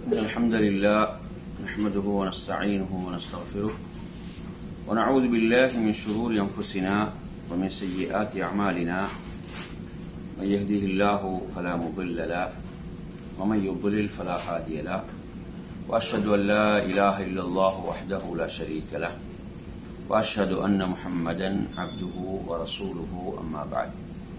إن الحمد لله نحمده ونستعينه ونستغفره ونعوذ بالله من شرور أنفسنا ومن سيئات أعمالنا من يهده الله فلا مضل له ومن يضلل فلا هادي له وأشهد أن لا إله إلا الله وحده لا شريك له وأشهد أن محمدا عبده ورسوله أما بعد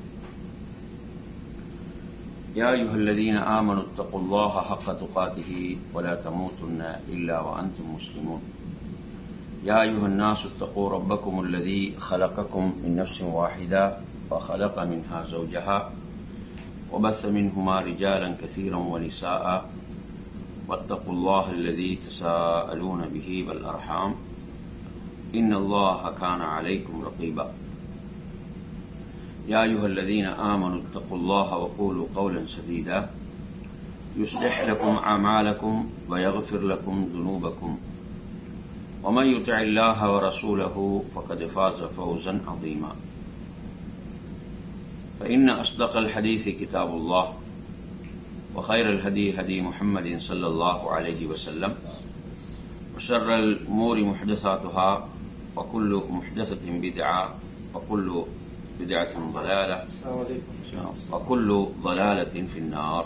يا أيها الذين آمنوا اتقوا الله حق تقاته ولا تموتن إلا وأنتم مسلمون يا أيها الناس اتقوا ربكم الذي خلقكم من نفس واحدة وخلق منها زوجها وبث منهما رجالا كثيرا ونساء واتقوا الله الذي تساءلون به والأرحام إن الله كان عليكم رقيبا يا أيها الذين آمنوا اتقوا الله وقولوا قولا سديدا يصلح لكم أعمالكم ويغفر لكم ذنوبكم ومن يطع الله ورسوله فقد فاز فوزا عظيما فإن أصدق الحديث كتاب الله وخير الهدي هدي محمد صلى الله عليه وسلم وشر الأمور محدثاتها وكل محدثة بدعة وكل بدعة ضلالة وكل ضلالة في النار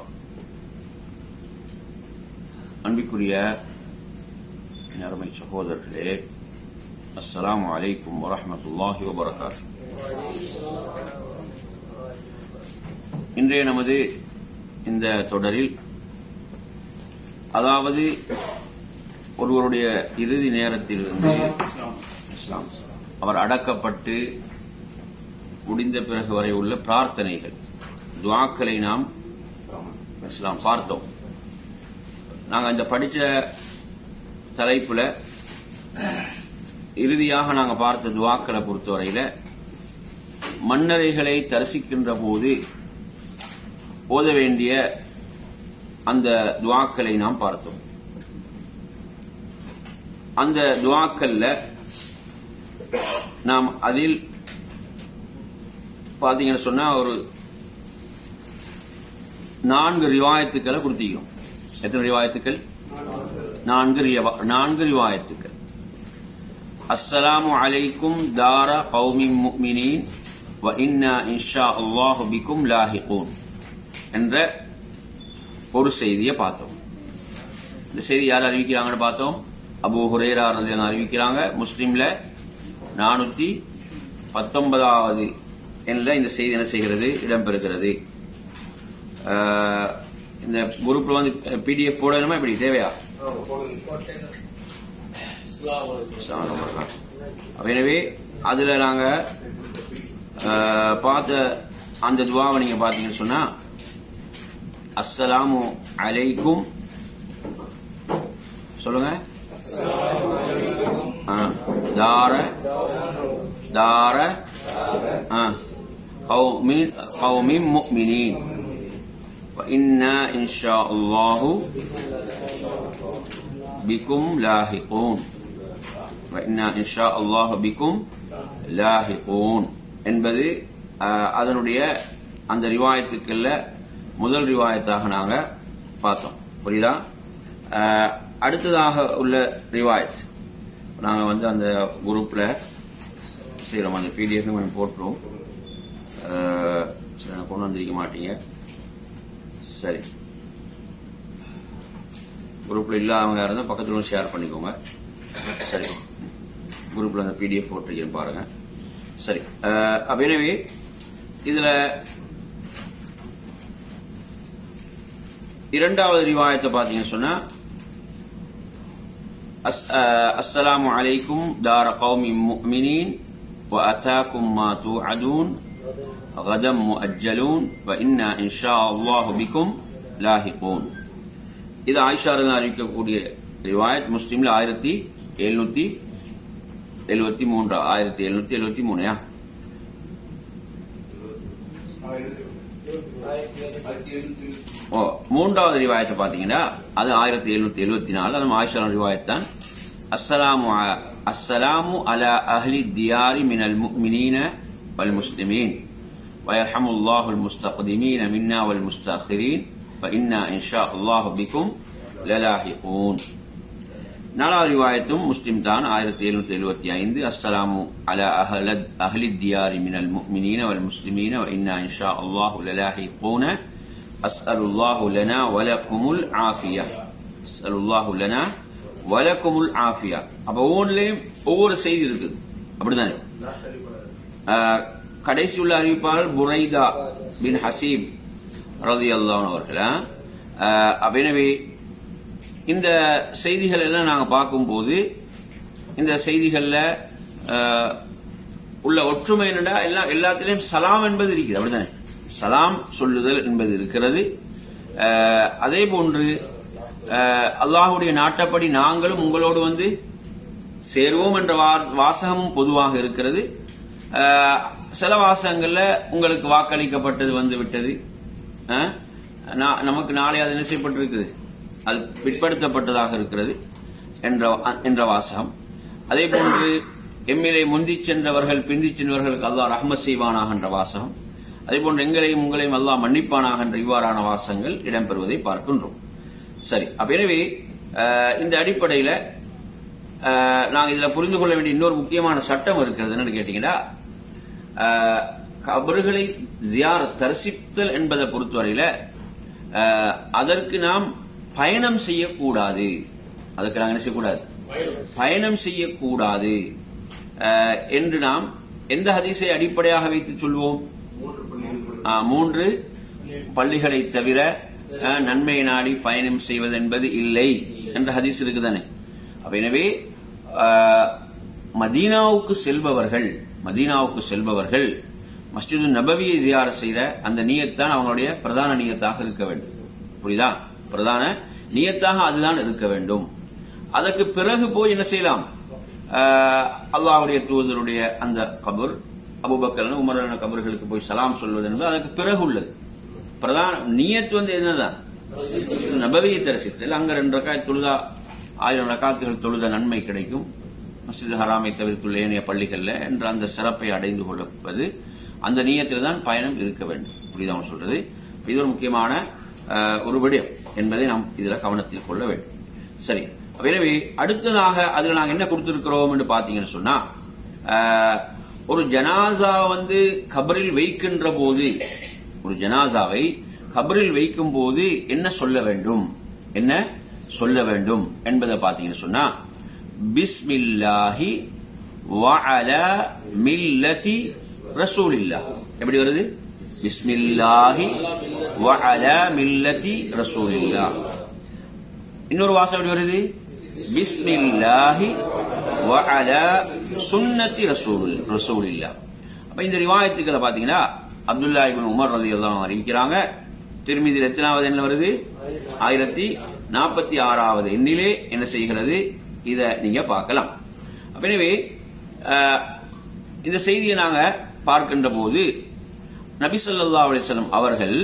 அன்பிற்குரிய அருமை சகோதரர்களே அஸ்ஸலாமு அலைக்கும் வரஹமத்துல்லாஹி வபரகாத் இன்றைய நமது இந்த தொடரில் அதாவது ஒருவருடைய இறுதி நேரத்தில் இருந்து இஸ்லாம் அவர் அடக்கப்பட்டு முடிந்த பிறகு வரை உள்ள பிரார்த்தனைகள் துவாக்களை நாம் இஸ்லாம் பார்த்தோம் நாங்க இந்த படிச்ச தலைப்புல இறுதியாக நாங்க பார்த்த துவாக்களை பொறுத்தவரையில மன்னரைகளை தரிசிக்கின்ற போது ஓத வேண்டிய அந்த துவாக்களை நாம் பார்த்தோம் அந்த துவாக்கல்ல நாம் அதில் பாத்தீங்கன்னு சொன்னா ஒரு நான்கு ரிவாயத்துக்களை கொடுத்திக்கிறோம் எத்தனை ரிவாயத்துக்கள் நான்கு நான்கு ரிவாயத்துக்கள் அஸ்ஸலாமு அலைக்கும் தார கௌமி முக்மினீன் வ இன்னா இன்ஷா அல்லாஹு பிக்கும் லாஹிகூன் என்ற ஒரு செய்தியை பார்த்தோம் இந்த செய்தி யார் அறிவிக்கிறாங்கன்னு பார்த்தோம் அபு ஹுரேரா அறிவிக்கிறாங்க முஸ்லீம்ல நானூத்தி பத்தொன்பதாவது என்ற இந்த செய்தி என்ன செய்கிறது இடம்பெறுகிறது இந்த குரூப்ல வந்து பிடிஎஃப் போடணுமா இப்படி தேவையா எனவே அதுல நாங்க பார்த்த அந்த துவாவை நீங்க பாத்தீங்கன்னு சொன்னா அஸ்ஸலாமு அலைக்கும் சொல்லுங்க தார தார قوم قوم مؤمنين وإنا إن شاء الله بكم لاحقون وإنا إن شاء الله بكم لاحقون என்பது அதனுடைய அந்த ரிவாயத்துக்கள்ல முதல் ரிவாயத்தாக நாங்க பார்த்தோம் புரியுதா அடுத்ததாக உள்ள ரிவாயத் நாங்க வந்து அந்த குரூப்ல செய்யறோம் அந்த பிடிஎஃப் கொஞ்சம் போட்டுருவோம் கொண்டு வந்திருக்க மாட்டீங்க சரி குரூப்ல இல்லாதவங்க இருந்தால் பக்கத்துல ஷேர் பண்ணிக்கோங்க சரி குரூப்ல அந்த பிடிஎஃப் போட்டிருக்கேன் பாருங்க சரி அப்ப எனவே இதுல இரண்டாவது ரிவாயத்தை பாத்தீங்கன்னு சொன்னா السلام عليكم دار قوم مؤمنين وأتاكم ما توعدون غدا مؤجلون وإنا إن شاء الله بكم لاحقون இது ஆயிஷா அறிவிக்கக்கூடிய ரிவாயத் முஸ்லீம்ல ஆயிரத்தி எழுநூத்தி எழுபத்தி மூன்று ஆயிரத்தி எழுநூத்தி எழுபத்தி மூணையா ஓ மூன்றாவது ரிவாயத்தை பாத்தீங்கன்னா அது ஆயிரத்தி எழுநூத்தி எழுபத்தி நாலு அது ஆயிஷா ரிவாயத் தான் அஸ்ஸலாமு அஸ்ஸலாமு அலா அஹ்லி தியாரி மினல் முஃமினீன வல் முஸ்லிமீன் ويرحم الله المستقدمين منا والمستأخرين فإنا إن شاء الله بكم லலாஹிகூன் நாலாவது ரிவாயத்தும் முஸ்லிம் தான் ஆயிரத்தி எழுநூத்தி எழுபத்தி ஐந்து அஸ்ஸலாமு அலா அஹலத் அஹ்லி தியாரி மினல் முஃமினீன வல் முஸ்லிமீன வ இன்னா இன்ஷா அல்லாஹு லலாஹிகூன அஸ்அலுல்லாஹு லனா வலக்குமுல் ஆஃபியா அஸ்அலுல்லாஹு லனா வலக்குமுல் ஆஃபியா அப்ப ஒவ்வொன்றிலையும் ஒவ்வொரு செய்தி இருக்குது அப்படிதானே ஆஹ், கடைசி உள்ள அறிவிப்பாளர் புரைதா பின் ஹசீப் ரதி அல்லான் அவர்கள் ஆஹ், அப்ப எனவே இந்த செய்திகள் எல்லாம் நாங்க பார்க்கும்போது இந்த செய்திகள்ல ஆஹ், உள்ள ஒற்றுமை என்னடா எல்லா எல்லாத்திலையும் சலாம் என்பது இருக்குது அப்படிதானே சலாம் சொல்லுதல் என்பது இருக்கிறது ஆஹ், அதே போன்று ஆஹ், அல்லாஹ்வுடைய நாட்டப்படி நாங்களும் உங்களோடு வந்து சேருவோம் என்ற வா- வாசகமும் பொதுவாக இருக்கிறது ஆஹ், சில வாசகங்கள்ல உங்களுக்கு வாக்களிக்கப்பட்டது வந்து விட்டது ஆஹ், நா- நமக்கு நாளை அது என்ன செய்யப்பட்டிருக்குது அது பிற்படுத்தப்பட்டதாக இருக்கிறது என்ற என்ற வாசகம் அதே போன்று எம்மிலே முந்திச் சென்றவர்கள் பிந்திச் சென்றவர்களுக்கு அல்லாஹ் ரஹ்மத் செய்வானாக என்ற வாசகம் அதே போன்று எங்களையும் உங்களையும் அல்லாஹ் மன்னிப்பானாக என்ற இவ்வாறான வாசகங்கள் இடம்பெறுவதை பார்க்கின்றோம் சரி அப்ப எனவே ஆஹ், இந்த அடிப்படையில ஆஹ், நாங்க இதுல புரிந்து கொள்ள வேண்டிய இன்னொரு முக்கியமான சட்டம் இருக்கிறது என்னன்னு கேட்டீங்கன்னா ஆஹ், கபறுகளை ஜியார் தரிசித்தல் என்பதை பொறுத்தவரையில ஆஹ், அதற்கு நாம் பயணம் செய்யக்கூடாது அதுக்கு நாங்க என்ன செய்யக்கூடாது பயணம் செய்யக்கூடாது ஆஹ், என்று நாம் எந்த ஹதீஸை அடிப்படையாக வைத்து சொல்வோம் ஆஹ், மூன்று பள்ளிகளை தவிர ஆஹ், நன்மை நாடி பயணம் செய்வது என்பது இல்லை என்ற ஹதீஸ் இருக்குதானே அப்ப எனவே ஆஹ், மதீனாவுக்கு செல்பவர்கள் மதீனாவுக்கு செல்பவர்கள் மஸ்ஜிது நபவியை ஜியார செய்த அந்த நியத்தான் அவங்களுடைய பிரதான நியத்தாக இருக்க வேண்டும் புரியுதா பிரதான நியத்தாக அதுதான் இருக்க வேண்டும் அதற்கு பிறகு போய் என்ன செய்யலாம் ஆஹ், அல்லாஹ்வுடைய தூதருடைய அந்த கபர் அபுபக்கர் உமரான கபர்களுக்கு போய் சலாம் சொல்வது என்பது அதற்கு பிறகு உள்ளது பிரதான நியத் வந்து என்னதான் நபவியை தரிசித்தல் அங்க ரெண்டு ரக்காய் தொழுதா ஆயிரம் ரக்காத்துகள் தொழுத நன்மை கிடைக்கும் மஸ்ஜித் ஹராமை தவிர்த்துள்ள ஏனைய பள்ளிகள்ல என்ற அந்த சிறப்பை அடைந்து கொள்வது அந்த நியத்தில் தான் பயணம் இருக்க வேண்டும் புரியுதா அவன் சொல்றது இது ஒரு முக்கியமான அஹ், ஒரு விடயம் என்பதை நாம் இதுல கவனத்தில் கொள்ள வேண்டும் சரி அப்ப எனவே அடுத்ததாக அதுல நாங்க என்ன கொடுத்திருக்கிறோம் என்று பாத்தீங்கன்னு சொன்னா அஹ், ஒரு ஜனாசா வந்து கபரில் வைக்கின்ற போது ஒரு ஜனாசாவை கபரில் வைக்கும் போது என்ன சொல்ல வேண்டும் என்ன சொல்ல வேண்டும் என்பதை பாத்தீங்கன்னு சொன்னா பிஸ்மில்லாஹி வஅலா மில்லதி ரசூலில்லாஹ் எப்படி வருது பிஸ்மில்லாஹி வஅலா மில்லதி ரசூலில்லாஹ் இன்னொரு வாசம் எப்படி வருது பிஸ்மில்லாஹி வஅலா சுன்னதி ரசூல் ரசூலில்லாஹ் அப்ப இந்த ரிவாயத்துக்களை பாத்தீங்கன்னா அப்துல்லா இப்னு உமர் ரலியல்லாஹு அன்ஹு அறிவிக்கிறாங்க திருமதியில் எத்தனாவது என்ன வருது ஆயிரத்தி நாற்பத்தி ஆறாவது எண்ணிலே என்ன செய்கிறது இத நீங்க பார்க்கலாம் அப்ப எனவே அஹ், இந்த செய்தியை நாங்க பார்க்கின்ற போது நபி ஸல்லல்லாஹு அலைஹி வஸல்லம் அவர்கள்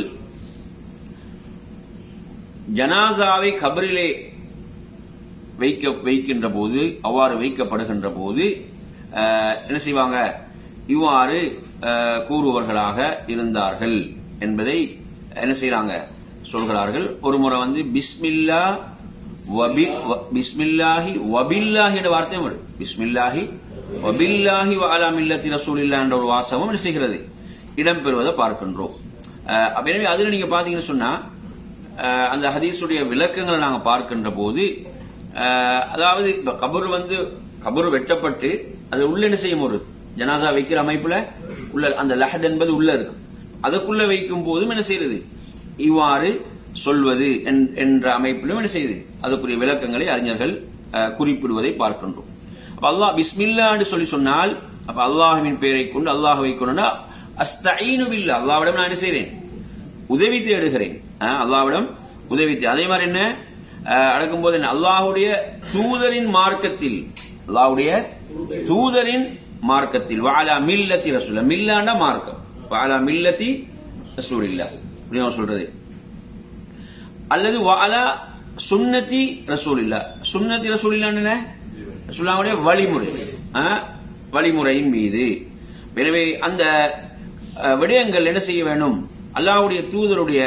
ஜனாசாவை கபரிலே வைக்க வைக்கின்ற போது அவ்வாறு வைக்கப்படுகின்ற போது அஹ், என்ன செய்வாங்க இவ்வாறு அஹ், கூறுவர்களாக இருந்தார்கள் என்பதை என்ன செய்றாங்க சொல்கிறார்கள் ஒரு முறை வந்து பிஸ்மில்லா வபி வ- பிஸ்மில்லாஹி வபில்லாஹி என்ற வார்த்தையும் வரும் பிஸ்மில்லாஹி வபில்லாஹி வஅலா மில்லத்தி ரசூலில்லாஹ் என்ற ஒரு வாசகம் என்ன செய்கிறது இடம்பெறுவதை பார்க்கின்றோம் அஹ், அப்ப எனவே அதுல நீங்க பாத்தீங்கன்னு சொன்னா அஹ், அந்த ஹதீஸுடைய விளக்கங்களை நாங்க பார்க்கின்ற போது அஹ், அதாவது இப்ப கபர் வந்து கபர் வெட்டப்பட்டு அது உள்ள என்ன செய்யும் ஒரு ஜனாசா வைக்கிற அமைப்புல உள்ள அந்த லஹத் என்பது உள்ள இருக்கு அதுக்குள்ள வைக்கும் போதும் என்ன செய்யறது இவ்வாறு சொல்வது என்- என்ற அமைப்பிலும் என்ன செய்யுது அதுக்குரிய விளக்கங்களை அறிஞர்கள் அஹ், குறிப்பிடுவதை பார்க்கின்றோம் அப்ப அல்லாஹ் பிஸ்மில்லான்னு சொல்லி சொன்னால் அப்ப அல்லாஹ்வின் பெயரை கொண்டு அல்லாஹ்வை கொண்டு அஸ்தஈனு பில்லா அல்லாஹ்விடம் நான் என்ன செய்றேன் உதவி தேடுகிறேன் அஹ், அல்லாஹ்விடம் உதவி தே- அதே மாதிரி என்ன அஹ், அடக்கும்போது என்ன அல்லாஹ்வுடைய தூதரின் மார்க்கத்தில் அல்லாஹ்வுடைய தூதரின் மார்க்கத்தில் வாலா மில்லத்தி ரசூல மில்லாண்ட மார்க்கம் வாலா மில்லத்தி ரசூலில்லா புரியுமா சொல்றது அல்லது வாலா சுன்னதி ரசூலில்லா சுன்னதி ரசூலில்லா என்ன ரசூலுல்லாஹ்வுடைய வழிமுறை அஹ், வழிமுறையின் மீது எனவே அந்த அஹ், விடயங்கள் என்ன செய்ய வேண்டும் அல்லாஹ்வுடைய தூதருடைய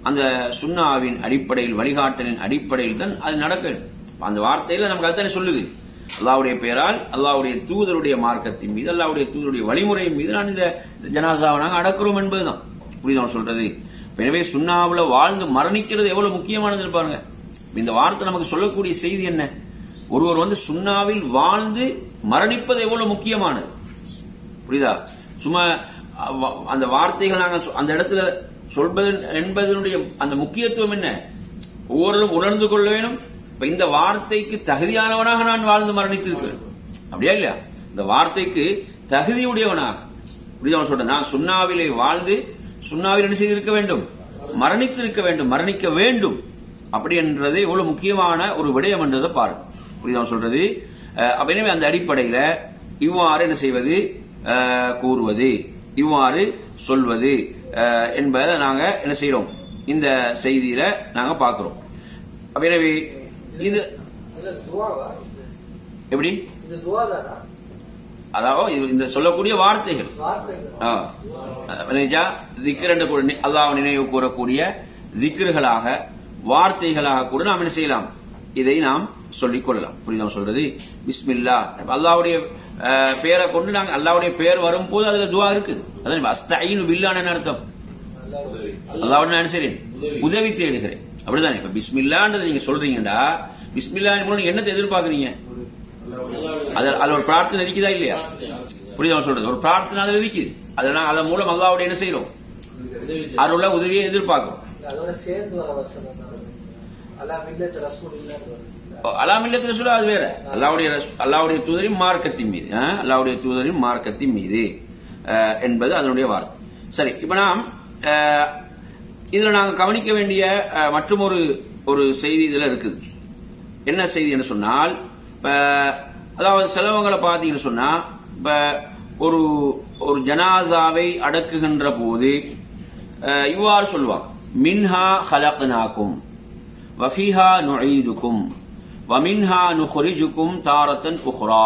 அந்த சுன்னாவின் அடிப்படையில் வழிகாட்டலின் அடிப்படையில் தான் அது நடக்க வேண்டும். அந்த வார்த்தையில நமக்கு அதுதானே சொல்லுது அல்லாவுடைய பெயரால் அல்லாவுடைய தூதருடைய மார்க்கத்தின் மீது அல்லாவுடைய தூதருடைய வழிமுறையின் மீது நான் இந்த ஜனாசாவை நாங்கள் அடக்கிறோம் என்பதுதான் புரியுதா நான் சொல்றது எனவே சுண்ணாவுல வாழ்ந்து மரணிக்கிறது எவ்வளவு முக்கியமானது பாருங்க இந்த வார்த்தை நமக்கு சொல்லக்கூடிய செய்தி என்ன ஒருவர் வந்து சுண்ணாவில் வாழ்ந்து மரணிப்பது எவ்வளவு முக்கியமானது புரியுதா சும்மா அ- அந்த வார்த்தைகள் நாங்க சொ- அந்த இடத்துல சொல்வது என்பதனுடைய அந்த முக்கியத்துவம் என்ன ஒவ்வொருவரும் உணர்ந்து கொள்ள வேணும் இப்ப இந்த வார்த்தைக்கு தகுதியானவனாக நான் வாழ்ந்து மரணித்திருக்கிறேன் அப்படியா இல்லையா இந்த வார்த்தைக்கு தகுதியுடையவனாக புரியுதா நான் சொல்றேன் நான் சுண்ணாவிலே வாழ்ந்து சுண்ணாவில் என்ன செய்திருக்க வேண்டும் மரணித்திருக்க வேண்டும் மரணிக்க வேண்டும் அப்படி என்றது எவ்வளவு முக்கியமான ஒரு விடயம் என்றதை பாருங்க புரியுதா நான் சொல்றது அஹ், அப்ப எனவே அந்த அடிப்படையில இவ்வாறு என்ன செய்வது அஹ், கூறுவது இவ்வாறு சொல்வது அஹ், என்பதை நாங்க என்ன செய்யறோம் இந்த செய்தியில நாங்க பார்க்கிறோம் அப்ப எனவே இது இது துவாவா இது? எப்படி இது துவா தானா அதாவது இது- இந்த சொல்லக்கூடிய வார்த்தைகள் வார்த்தைகள் ஆ. விளைஞ்சா திக்ர் என்று கூட நி- அல்லாஹ் நினைவு கூறக்கூடிய திக்ருகளாக வார்த்தைகளாக கூட நாம் என்ன செய்யலாம் இதை நாம் சொல்லிக் கொள்ளலாம் புரியுதா சொல்றது பிஸ்மில்லா இப்ப அல்லாஹ்வுடைய அஹ், பெயரை கொண்டு நாங்க அல்லாஹ்வுடைய பெயர் வரும்போது அதுல துவா இருக்குது அதான் அஸ்தீனு பில்லான்னு என்ன அர்த்தம் நல்லா உதவி. அல்லாஹ் நான் செய்றேன் உதவி தேடுகிறேன் அப்படிதானே இப்ப பிஸ்மில்லான்றது நீங்க சொல்றீங்கடா பிஸ்மில்லா மூலம் என்னத்தை எதிர்பார்க்கறீங்க அது அதுல ஒரு பிரார்த்தனை இருக்குதா இல்லையா புரியுதா நான் சொல்றது ஒரு பிரார்த்தனை அதுல இருக்குது அதுல நான் அதன் மூலம் அல்லாவுடைய என்ன செய்யறோம் அருள உதவியை எதிர்பார்க்கிறோம் அதோட சேர்ந்து வர வசனம் தான் வருது. அல்லா மில்லத் ரசூல் இல்லன்னு வருது. அலாமில்லத்தில் சொல்ல அது வேற அல்லாவுடைய ரஸ்- அல்லாவுடைய தூதரின் மார்க்கத்தின் மீது ஆ? அல்லாவுடைய தூதரின் மார்க்கத்தின் மீது அஹ், என்பது அதனுடைய வார்த்தை சரி இப்ப நாம் அஹ், இதுல நாங்க கவனிக்க வேண்டிய அஹ், மற்றும் ஒரு ஒரு செய்தி இதுல இருக்குது என்ன செய்தி என்று சொன்னால் இப்ப அதாவது செலவங்களை பார்த்தீங்கன்னு சொன்னா இப்ப ஒரு ஒரு ஜனாசாவை அடக்குகின்ற போது அஹ், இவ்வாறு சொல்லுவாங்க மின்ஹா ஹலக்னாக்கும் வஃபிஹா நுஈதுக்கும் வமின்ஹா நுஹ்ரிஜுக்கும் தாரத்தன் உஹ்ரா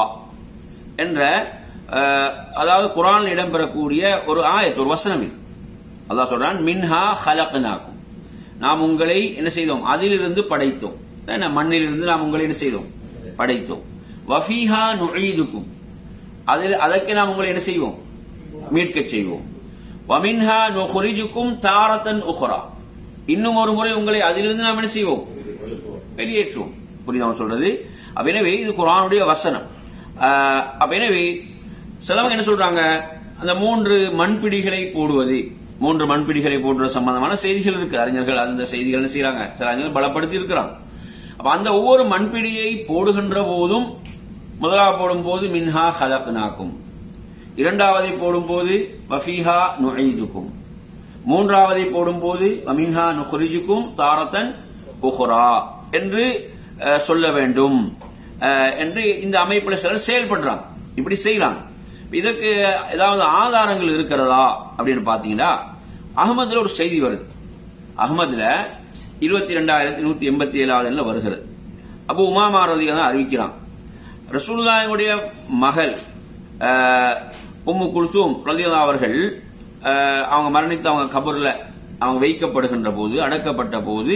என்ற அஹ், அதாவது குரானில் இடம்பெறக்கூடிய ஒரு ஆயத் ஒரு வசனம் இது அல்லாஹ் சொல்றான் மின்ஹா ஹலக்னாக்கும் நாம் உங்களை என்ன செய்தோம் அதிலிருந்து படைத்தோம் என்ன மண்ணிலிருந்து நாம் உங்களை என்ன செய்தோம் படைத்தோம் வஃபீஹா நுஈதுக்கும் அதில் அதற்கு நாம் உங்களை என்ன செய்வோம் மீட்கச் செய்வோம் வமின்ஹா நுஹ்ரிஜுக்கும் தாரத்தன் உஹ்ரா இன்னும் ஒரு முறை உங்களை அதிலிருந்து நாம் என்ன செய்வோம் வெளியேற்றுவோம் புரியுதா நான் சொல்றது அப்ப எனவே இது குரானுடைய வசனம் ஆஹ், அப்ப எனவே சிலவங்க என்ன சொல்றாங்க அந்த மூன்று மண்பிடிகளை போடுவது மூன்று மண்பிடிகளை போடுறது சம்பந்தமான செய்திகள் இருக்கு அறிஞர்கள் அந்த செய்திகள் என்ன செய்யறாங்க சில அறிஞர்கள் பலப்படுத்தி இருக்கிறாங்க அப்ப அந்த ஒவ்வொரு மண்பிடியை போடுகின்ற போதும் முதலாவது போடும் போது மின்ஹா ஹலக்னாக்கும் இரண்டாவதை போடும்போது வஃபீஹா நுஈதுக்கும் மூன்றாவதை போடும்போது வமின்ஹா நுஹ்ரிஜுக்கும் தாரத்தன் உஹ்ரா என்று அஹ், சொல்ல வேண்டும் அஹ், என்று இந்த அமைப்புல சிலர் செயல்படுறாங்க இப்படி செய்யறாங்க இதற்கு ஏதாவது ஆதாரங்கள் இருக்கிறதா அப்படின்னு பாத்தீங்கன்னா அகமதுல ஒரு செய்தி வருது அகமதுல இருபத்தி ரெண்டாயிரத்தி நூத்தி எண்பத்தி ஏழாவது வருகிறது அப்போ உமாமா ரலியல்லாஹு தான் அறிவிக்கிறான் ரசூலுல்லாஹினுடைய மகள் அஹ், உம்மு குல்சூம் ரலியல்லாஹு அவர்கள் அஹ், அவங்க மரணித்து அவங்க கபர்ல அவங்க வைக்கப்படுகின்ற போது அடக்கப்பட்ட போது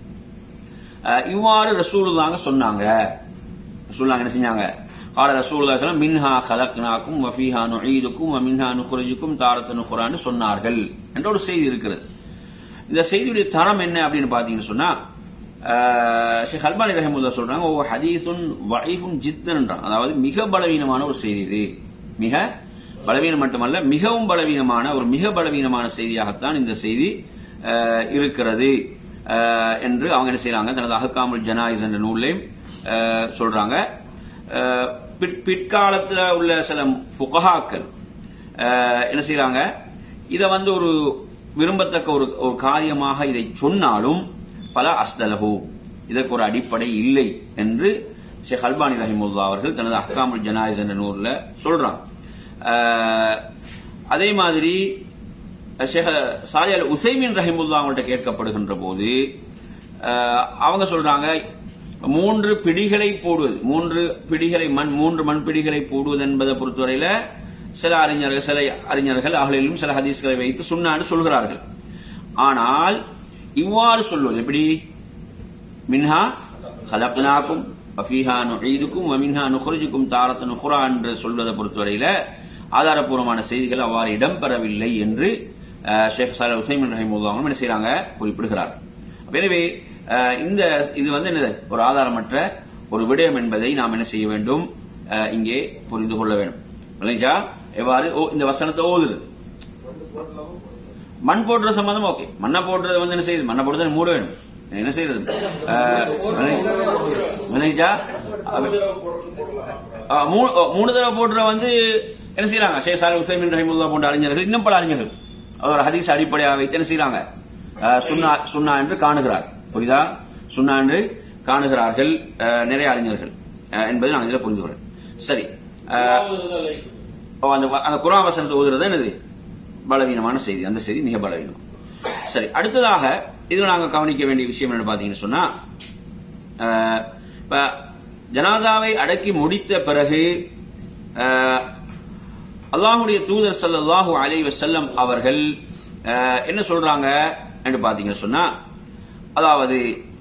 அஹ், இவ்வாறு ரசூலுல்லாங்க சொன்னாங்க ரசூலுல்லாங்க என்ன செஞ்சாங்க கால ரசூலுல்லாஹி ஸல்லல்லாஹு அலைஹி வஸல்லம் மின்ஹா கலக்னாக்கும் வஃபீஹா நுஈதுக்கும் வமின்ஹா நுக்ரிஜுக்கும் தாரத்தன் நுக்ரான்னு சொன்னார்கள் என்ற ஒரு செய்தி இருக்கிறது இந்த செய்தியுடைய தரம் என்ன அப்படின்னு பாத்தீங்கன்னு சொன்னா அஹ், ஷேக் அல்பானி ரஹமுல்லா சொல்றாங்க ஓ ஹதீசுன் வஈஃபுன் ஜித்தன்ன்றாங்க அதாவது மிக பலவீனமான ஒரு செய்தி இது மிக பலவீனம் மட்டுமல்ல மிகவும் பலவீனமான ஒரு மிக பலவீனமான செய்தியாகத்தான் இந்த செய்தி அஹ், இருக்கிறது அஹ், என்று அவங்க என்ன செய்யறாங்க தனது அஹ்காமுல் ஜனாயிஸ் என்ற நூல்லையும் அஹ், சொல்றாங்க அஹ், பிற்- பிற்காலத்துல உள்ள சில ஃபுகஹாக்கள் அஹ், என்ன செய்யறாங்க இத வந்து ஒரு விரும்பத்தக்க ஒரு ஒரு காரியமாக இதை சொன்னாலும் பல அஸ்தலஹு இதற்கு ஒரு அடிப்படை இல்லை என்று ஷேக் அல்பானி ரஹிமுல்லா அவர்கள் தனது அஹ்காமுல் ஜனாயிஸ் என்ற நூல்ல சொல்றாங்க அஹ், அதே மாதிரி ஷேக் சாலி அல் உசைமின் ரஹிமுல்லா அவங்கள்ட்ட கேட்கப்படுகின்ற போது அஹ், அவங்க சொல்றாங்க மூன்று பிடிகளை போடுவது மூன்று பிடிகளை மண் மூன்று மண் பிடிகளை போடுவது என்பதை பொறுத்தவரையில சில அறிஞர்கள் சில அறிஞர்கள் அகலிலும் சில ஹதீஸ்களை வைத்து சுண்ணான்னு சொல்கிறார்கள் ஆனால் இவ்வாறு சொல்வது எப்படி மின்ஹா ஹலக்னாக்கும் வஃபீஹா நுஈதுக்கும் வமின்ஹா நுஹ்ரிஜுக்கும் தாரத்தன் நுஹ்ரா என்று சொல்வதை பொறுத்தவரையில ஆதாரப்பூர்வமான செய்திகள் அவ்வாறு இடம்பெறவில்லை என்று அஹ், ஷேக் சால் உசைமின் ரஹிமுல்லா அவங்களும் என்ன செய்றாங்க குறிப்பிடுகிறார் அப்ப எனவே அஹ், இந்த இது வந்து என்னது ஒரு ஆதாரமற்ற ஒரு விடயம் என்பதை நாம் என்ன செய்ய வேண்டும் அஹ், இங்கே புரிந்து கொள்ள வேண்டும் இல்லைங்களா எவ்வாறு ஓ, இந்த வசனத்தை ஓதுது மண் போடுற சம்பந்தம் ஓகே மண்ணை போடுறது வந்து என்ன செய்யுது மண்ணை போடுறது மூட வேணும் என்ன செய்யறது அஹ், விளைஞ்சா அஹ், மூணு ஓ, மூணு தடவை போடுற வந்து என்ன செய்யறாங்க ஷேக் சால் உசைமின் ரஹிமுல்லா போன்ற அறிஞர்கள் இன்னும் பல அறிஞர்கள் அவர் ஹதீஸ் அடிப்படையாக வைத்து என்ன செய்யறாங்க அஹ், சுன்னா சுன்னா என்று காணுகிறார் புரியுதா சுன்னா என்று காணுகிறார்கள் அஹ், நிறைய அறிஞர்கள் அஹ், என்பதை நான் இதில் புரிந்து கொள்றேன் சரி அஹ், ஓ, அந்த வ- அந்த குரான் வசனத்தை ஓதுறது என்னது பலவீனமான செய்தி அந்த செய்தி மிக பலவீனம் சரி அடுத்ததாக இதுல நாங்க கவனிக்க வேண்டிய விஷயம் என்ன பாத்தீங்கன்னு சொன்னா அஹ், இப்ப ஜனாசாவை அடக்கி முடித்த பிறகு அஹ், அல்லாஹ்வுடைய தூதர் ஸல்லல்லாஹு அலைஹி வஸல்லம் அவர்கள் அஹ், என்ன சொல்றாங்க என்று பாத்தீங்கன்னு சொன்னா அதாவது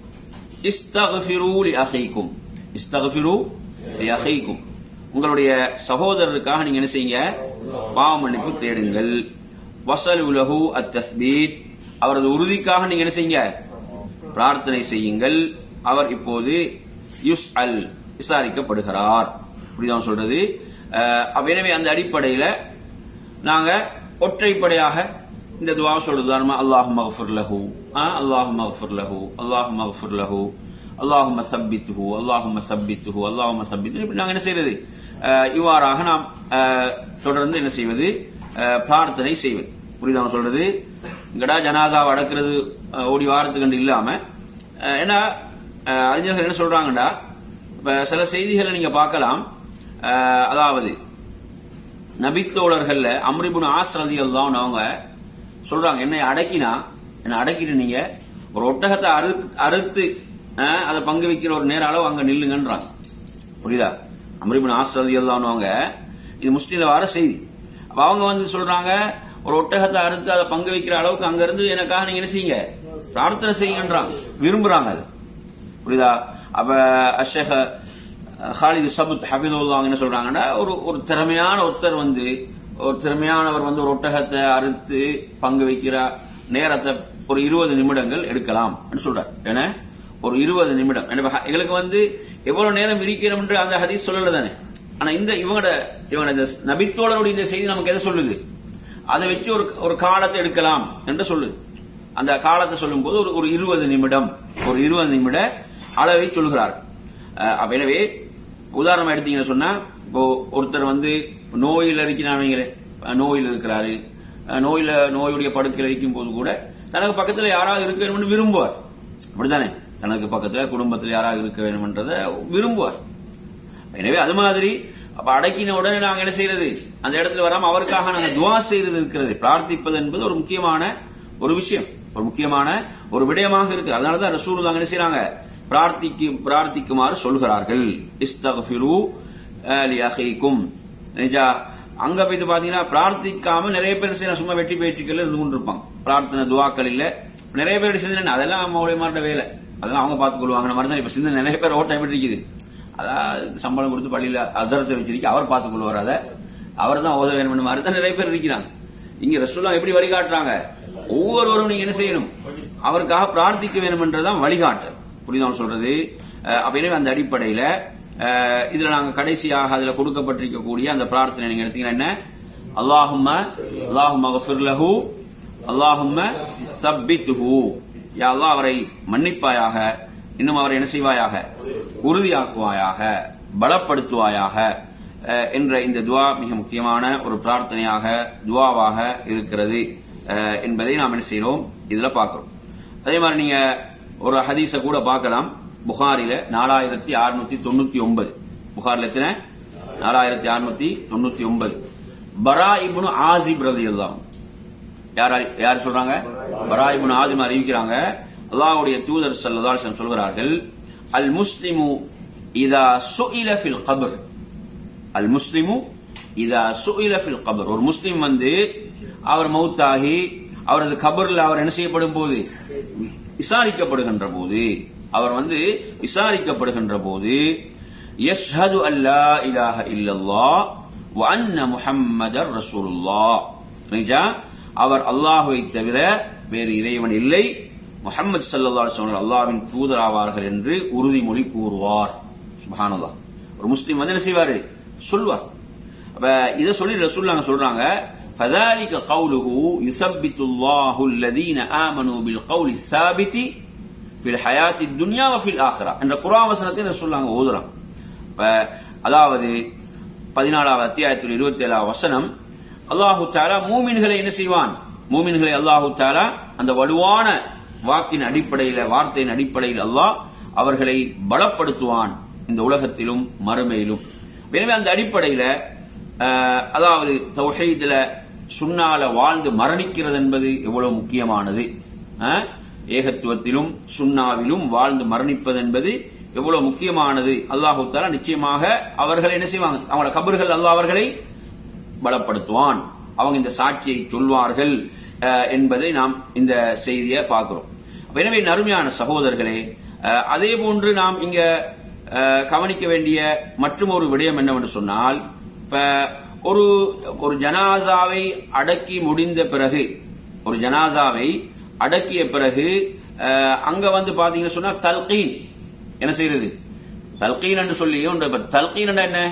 இஸ்தக்ஃபிரு லி அஹீக்கும் இஸ்தக்ஃபிரு லி அஹீக்கும் உங்களுடைய சகோதரருக்காக நீங்க என்ன செய்யுங்க பாவ மன்னிப்பு தேடுங்கள் வசல் உலகு அத் தஸ்பீத் அவரது உறுதிக்காக நீங்க என்ன செய்யுங்க பிரார்த்தனை செய்யுங்கள் அவர் இப்போது யுஸ் அல் விசாரிக்கப்படுகிறார் இப்படிதான் சொல்றது அஹ், அப்ப எனவே அந்த அடிப்படையில நாங்க ஒற்றைப்படையாக இந்த துவா சொல்றது உதாரணமா அல்லாஹு மகஃபுர் லஹு அல்லாஹு மகஃபுர் லஹு அல்லாஹு மகஃபுர் லஹு அல்லாஹும்ம சப்பித்துஹு அல்லாஹும்ம சப்பித்துஹு அல்லாஹும்ம சப்பித்து இப்படி நாங்க என்ன செய்யறது அஹ், இவ்வாறாக நாம் அஹ், தொடர்ந்து என்ன செய்வது அஹ், பிரார்த்தனை செய்வது புரியுதா நான் சொல்றது இங்கடா ஜனாசாவை அடக்கிறது அஹ், ஓடி வாரத்துக்கு கண்டு இல்லாம அஹ், ஏன்னா அஹ், அறிஞர்கள் என்ன சொல்றாங்கடா இப்ப சில செய்திகளை நீங்க பார்க்கலாம் அஹ், அதாவது நபித்தோழர்கள்ல அம்ரிபுன் ஆஸ் ரதி அவங்க சொல்றாங்க என்னை அடக்கினா என்னை அடக்கிட்டு நீங்க ஒரு ஒட்டகத்தை அறு அறுத்து அஹ், அதை பங்கு வைக்கிற ஒரு நேர அளவு அங்க நில்லுங்கன்றாங்க புரியுதா அம்ரிபுன் ஆஸ் ரதி அவங்க இது முஸ்லீம்ல வர செய்தி அப்ப அவங்க வந்து சொல்றாங்க ஒரு ஒட்டகத்தை அறுத்து அதை பங்கு வைக்கிற அளவுக்கு அங்க இருந்து எனக்காக நீங்க என்ன செய்யுங்க பிரார்த்தனை செய்யுங்கன்றாங்க விரும்புறாங்க அது புரியுதா அப்ப அஷேக ஹாலித் சபுத் ஹபீதுல்லா என்ன சொல்றாங்கன்னா ஒரு ஒரு திறமையான ஒருத்தர் வந்து ஒரு திறமையானவர் வந்து ஒரு ஒட்டகத்தை அறுத்து பங்கு வைக்கிற நேரத்தை ஒரு இருபது நிமிடங்கள் எடுக்கலாம் சொல்றார் ஏன்னா ஒரு இருபது நிமிடம் எனவே ஹ- எங்களுக்கு வந்து எவ்வளவு நேரம் இருக்கிறோம் என்று அந்த ஹதீஸ் சொல்லல தானே ஆனா இந்த இவங்களோட இவங்க இந்த நபித்தோழருடைய இந்த செய்தி நமக்கு எதை சொல்லுது அதை வச்சு ஒரு ஒரு காலத்தை எடுக்கலாம் என்று சொல்லுது அந்த காலத்தை சொல்லும்போது ஒரு ஒரு இருபது நிமிடம் ஒரு இருபது நிமிட அளவை சொல்கிறார் அஹ், அப்ப எனவே உதாரணம் எடுத்தீங்கன்னு சொன்னா இப்போ ஒருத்தர் வந்து நோயில் இருக்கிறாங்க நோயில் இருக்கிறாரு அஹ், நோயில நோயுடைய படுக்கையில் இருக்கும் போது கூட தனக்கு பக்கத்துல யாராவது இருக்க வேணும்னு விரும்புவார் அப்படித்தானே தனக்கு பக்கத்துல குடும்பத்தில் யாராவது இருக்க வேணும்ன்றதை விரும்புவார் எனவே அது மாதிரி அப்ப அடக்கின உடனே நாங்க என்ன செய்யறது அந்த இடத்துல வராம அவருக்காக நாங்க துவா செய்யறது இருக்கிறது பிரார்த்திப்பது என்பது ஒரு முக்கியமான ஒரு விஷயம் ஒரு முக்கியமான ஒரு விடயமாக இருக்கு அதனாலதான் ரசூல் என்ன செய்யறாங்க பிரார்த்திக்கு பிரார்த்திக்குமாறு சொல்கிறார்கள் இஸ்தக்ஃபிரு அஹ், லி அஹீக்கும் நிஜா அங்க போயிட்டு பாத்தீங்கன்னா பிரார்த்திக்காம நிறைய பேர் செய்யணும் சும்மா வெட்டி பேச்சுக்கள் இருந்து கொண்டிருப்பாங்க பிரார்த்தனை துவாக்கள் இல்ல நிறைய பேர் சிந்தனை அதெல்லாம் மௌலியமாட்ட வேலை அதெல்லாம் அவங்க பார்த்துக் கொள்வாங்க மாதிரி தான் இப்ப சிந்தனை நிறைய பேர் ஓட்டம் எப்படி இருக்குது அதான் சம்பளம் கொடுத்து பள்ளியில அசரத்தை வச்சிருக்கி அவர் பார்த்துக் கொள்வார் அதை அவர் தான் ஓத வேணும் மாதிரி தான் நிறைய பேர் இருக்கிறாங்க இங்க ரசூல்லா எப்படி வழிகாட்டுறாங்க ஒவ்வொருவரும் நீங்க என்ன செய்யணும் அவருக்காக பிரார்த்திக்க வேணும் என்றதான் வழிகாட்டு புரியுதா சொல்றது அஹ் அப்ப எனவே அந்த அடிப்படையில அஹ் இதுல நாங்க கடைசியாக அதுல கொடுக்கப்பட்டிருக்கக்கூடிய அந்த பிரார்த்தனை நீங்க எடுத்தீங்கன்னா என்ன அல்லாஹும்ம அல்லாஹும்ம கஃபிர்லஹு அல்லாஹும்ம சப்பித்துஹு யா அல்லாஹ் அவரை மன்னிப்பாயாக இன்னும் அவரை என்ன செய்வாயாக உறுதியாக்குவாயாக பலப்படுத்துவாயாக அஹ், என்ற இந்த துவா மிக முக்கியமான ஒரு பிரார்த்தனையாக துவாவாக இருக்கிறது அஹ், என்பதை நாம் என்ன செய்கிறோம் இதுல பார்க்கிறோம் அதே மாதிரி நீங்க ஒரு ஹதீஸ கூட பார்க்கலாம் புகாரில நாலாயிரத்தி அறுநூத்தி தொண்ணூத்தி ஒன்பது புகாரில் எத்தனை நாலாயிரத்தி அறுநூத்தி தொண்ணூத்தி ஒன்பது பரா இப்னு ஆசிப் ரலியல்லாஹு யார் அறி- யார் சொல்றாங்க பராயிபுன் ஆசிம் அறிவிக்கிறாங்க அல்லாஹ்வுடைய தூதர் ஸல்லல்லாஹு அலைஹி வஸல்லம் சொல்கிறார்கள் அல் முஸ்லிமு இதா சுஇல ஃபில் கபர் அல் முஸ்லிமு இதா சுஇல ஃபில் கபர் ஒரு முஸ்லிம் வந்து அவர் மௌத்தாகி அவரது கபர்ல அவர் என்ன செய்யப்படும் போது விசாரிக்கப்படுகின்ற போது அவர் வந்து விசாரிக்கப்படுகின்ற போது யஷ்ஹது அல்லா இலாஹ இல்லல்லாஹ் வ அன்ன முஹம்மதர் ரசூலுல்லாஹ் புரியுதா? அவர் அல்லாஹுவை தவிர வேறு இறைவன் இல்லை முஹம்மது ஸல்லல்லாஹு அலைஹி வஸல்லம் அல்லாஹ்வின் தூதராவார்கள் என்று உறுதிமொழி கூறுவார் சுப்ஹானல்லாஹ் ஒரு முஸ்லிம் வந்து என்ன செய்வாரு சொல்வார் அப்ப இத சொல்லி ரசூலுல்லாஹ் சொல்றாங்க فذلك قوله يثبت الله الذين آمنوا بالقول الثابت في الحياة الدنيا وفي الآخرة என்ற குர்ஆன் வசனத்தை ரசூலுல்லாஹ் ஓதுறாங்க இப்ப அதாவது பதினாலாவது அத்தியாயத்தில் இருபத்தி ஏழாவது வசனம் அல்லாஹு தாலா மூமின்களை என்ன செய்வான் மூமின்களை அல்லாஹு தாலா அந்த வலுவான வாக்கின் அடிப்படையில வார்த்தையின் அடிப்படையில் அல்லாஹ் அவர்களை பலப்படுத்துவான் இந்த உலகத்திலும் மறுமையிலும் எனவே அந்த அடிப்படையில அஹ், அதாவது தௌஹீதுல சுன்னால வாழ்ந்து மரணிக்கிறது என்பது எவ்வளவு முக்கியமானது அஹ், ஏகத்துவத்திலும் சுன்னாவிலும் வாழ்ந்து மரணிப்பது என்பது எவ்வளவு முக்கியமானது அல்லாஹு தாலா நிச்சயமாக அவர்கள் என்ன செய்வாங்க அவங்களோட கபர்கள் அல்லாஹ் அவர்களை பலப்படுத்துவான் அவங்க இந்த சாட்சியை சொல்வார்கள் அஹ், என்பதை நாம் இந்த செய்தியை பார்க்கிறோம் அப்ப எனவே நறுமையான சகோதரர்களே அஹ், அதே போன்று நாம் இங்க அஹ், கவனிக்க வேண்டிய மற்றும் ஒரு விடயம் என்னவென்று சொன்னால் இப்ப ஒரு ஒரு ஜனாசாவை அடக்கி முடிந்த பிறகு ஒரு ஜனாசாவை அடக்கிய பிறகு அஹ், அங்க வந்து பாத்தீங்கன்னு சொன்னா தல்கீன் என்ன செய்யறது தல்கீன் என்று சொல்லி ஒன்று இப்ப தல்கீன் என்ன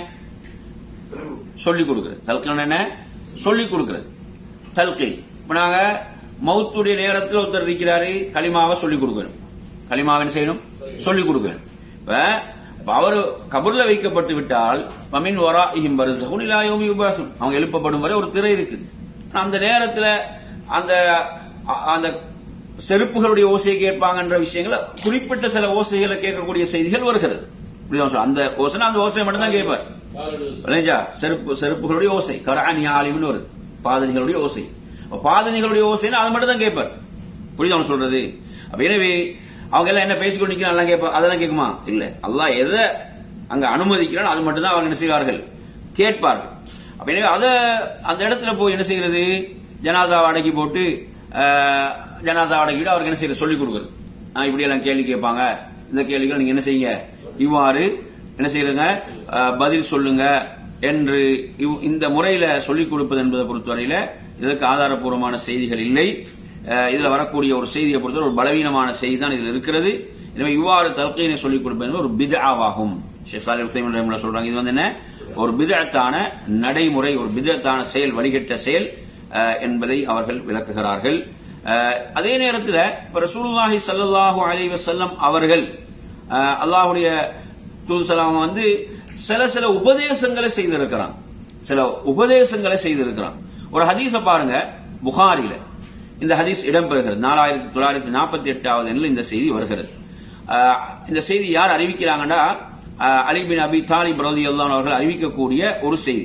சொல்லிக் கொடுக்கிறது தல்கீன் என்ன சொல்லிக் கொடுக்கிறது தல்கீன் இப்ப நாங்க மௌத்துடைய நேரத்தில் ஒருத்தர் இருக்கிறாரு களிமாவை சொல்லிக் கொடுக்கணும் களிமாவை என்ன செய்யணும் சொல்லிக் கொடுக்கணும் இப்ப இப்ப அவர் கபர்ல வைக்கப்பட்டு விட்டால் மமின் வரா இஹிம் பரிசகுன் இல்லா யோமி யுபாசுன் அவங்க எழுப்பப்படும் வரை ஒரு திரை இருக்குது ஆனா அந்த நேரத்துல அந்த அ- அந்த செருப்புகளுடைய ஓசையை கேட்பாங்கன்ற விஷயங்களை குறிப்பிட்ட சில ஓசைகளை கேட்கக்கூடிய செய்திகள் வருகிறது இப்படிதான் சொல்றேன். அந்த ஓசை அந்த ஓசையை மட்டும்தான் கேட்பார் இல்லையா செருப்பு செருப்புகளுடைய ஓசை கரானி ஆலிம்னு வருது பாதணிகளுடைய ஓசை அப்ப பாதணிகளுடைய ஓசைன்னு அது மட்டும் தான் கேட்பார் புரியுது அவன் சொல்றது அப்ப எனவே அவங்க எல்லாம் என்ன பேசிக்கொண்டு நிக்கிறான் எல்லாம் கேட்பா அதெல்லாம் கேட்குமா இல்ல அல்லாஹ் எதை அங்க அனுமதிக்கிறான் அது மட்டும் தான் அவங்க என்ன செய்வார்கள் கேட்பார்கள் அப்ப எனவே அத அந்த இடத்துல போய் என்ன செய்யறது ஜனாசா அடக்கி போட்டு அஹ், ஜனாசா அடக்கிட்டு அவருக்கு என்ன செய்யறது சொல்லிக் கொடுக்குறது ஆஹ், இப்படி எல்லாம் கேள்வி கேட்பாங்க இந்த கேள்விகள் நீங்க என்ன செய்யுங்க இவ்வாறு என்ன செய்யுங்க அஹ், பதில் சொல்லுங்க என்று இவ்- இந்த முறையில சொல்லிக் கொடுப்பது என்பதை பொறுத்தவரையில இதற்கு ஆதாரப்பூர்வமான செய்திகள் இல்லை அஹ், இதுல வரக்கூடிய ஒரு செய்தியை பொறுத்தவரை ஒரு பலவீனமான செய்தி தான் இதில் இருக்கிறது எனவே இவ்வாறு தல்கீனை சொல்லிக் கொடுப்பது என்பது ஒரு பிதாவாகும் ஷேக் சாலி உசைமன் ரஹிமஹுல்லாஹ் சொல்றாங்க இது வந்து என்ன ஒரு பிதத்தான நடைமுறை ஒரு பிதத்தான செயல் வழிகட்ட செயல் அஹ், என்பதை அவர்கள் விளக்குகிறார்கள் அஹ், அதே நேரத்தில் இப்ப ரசூலுல்லாஹி ஸல்லல்லாஹு அலைஹி வஸல்லம் அவர்கள் அஹ், அல்லாஹ்வுடைய தூதுசலாம் வந்து சில சில உபதேசங்களை செய்திருக்கிறான் சில உபதேசங்களை செய்திருக்கிறான் ஒரு ஹதீஸ பாருங்க புகாரில இந்த ஹதீஸ் இடம்பெறுகிறது நாலாயிரத்தி தொள்ளாயிரத்தி நாற்பத்தி எட்டாவது எண்ணில் இந்த செய்தி வருகிறது அஹ், இந்த செய்தி யார் அறிவிக்கிறாங்கன்னா அஹ், அலி பின் அபி தாலிப் ரலியல்லாஹு அவர்கள் அறிவிக்கக்கூடிய ஒரு செய்தி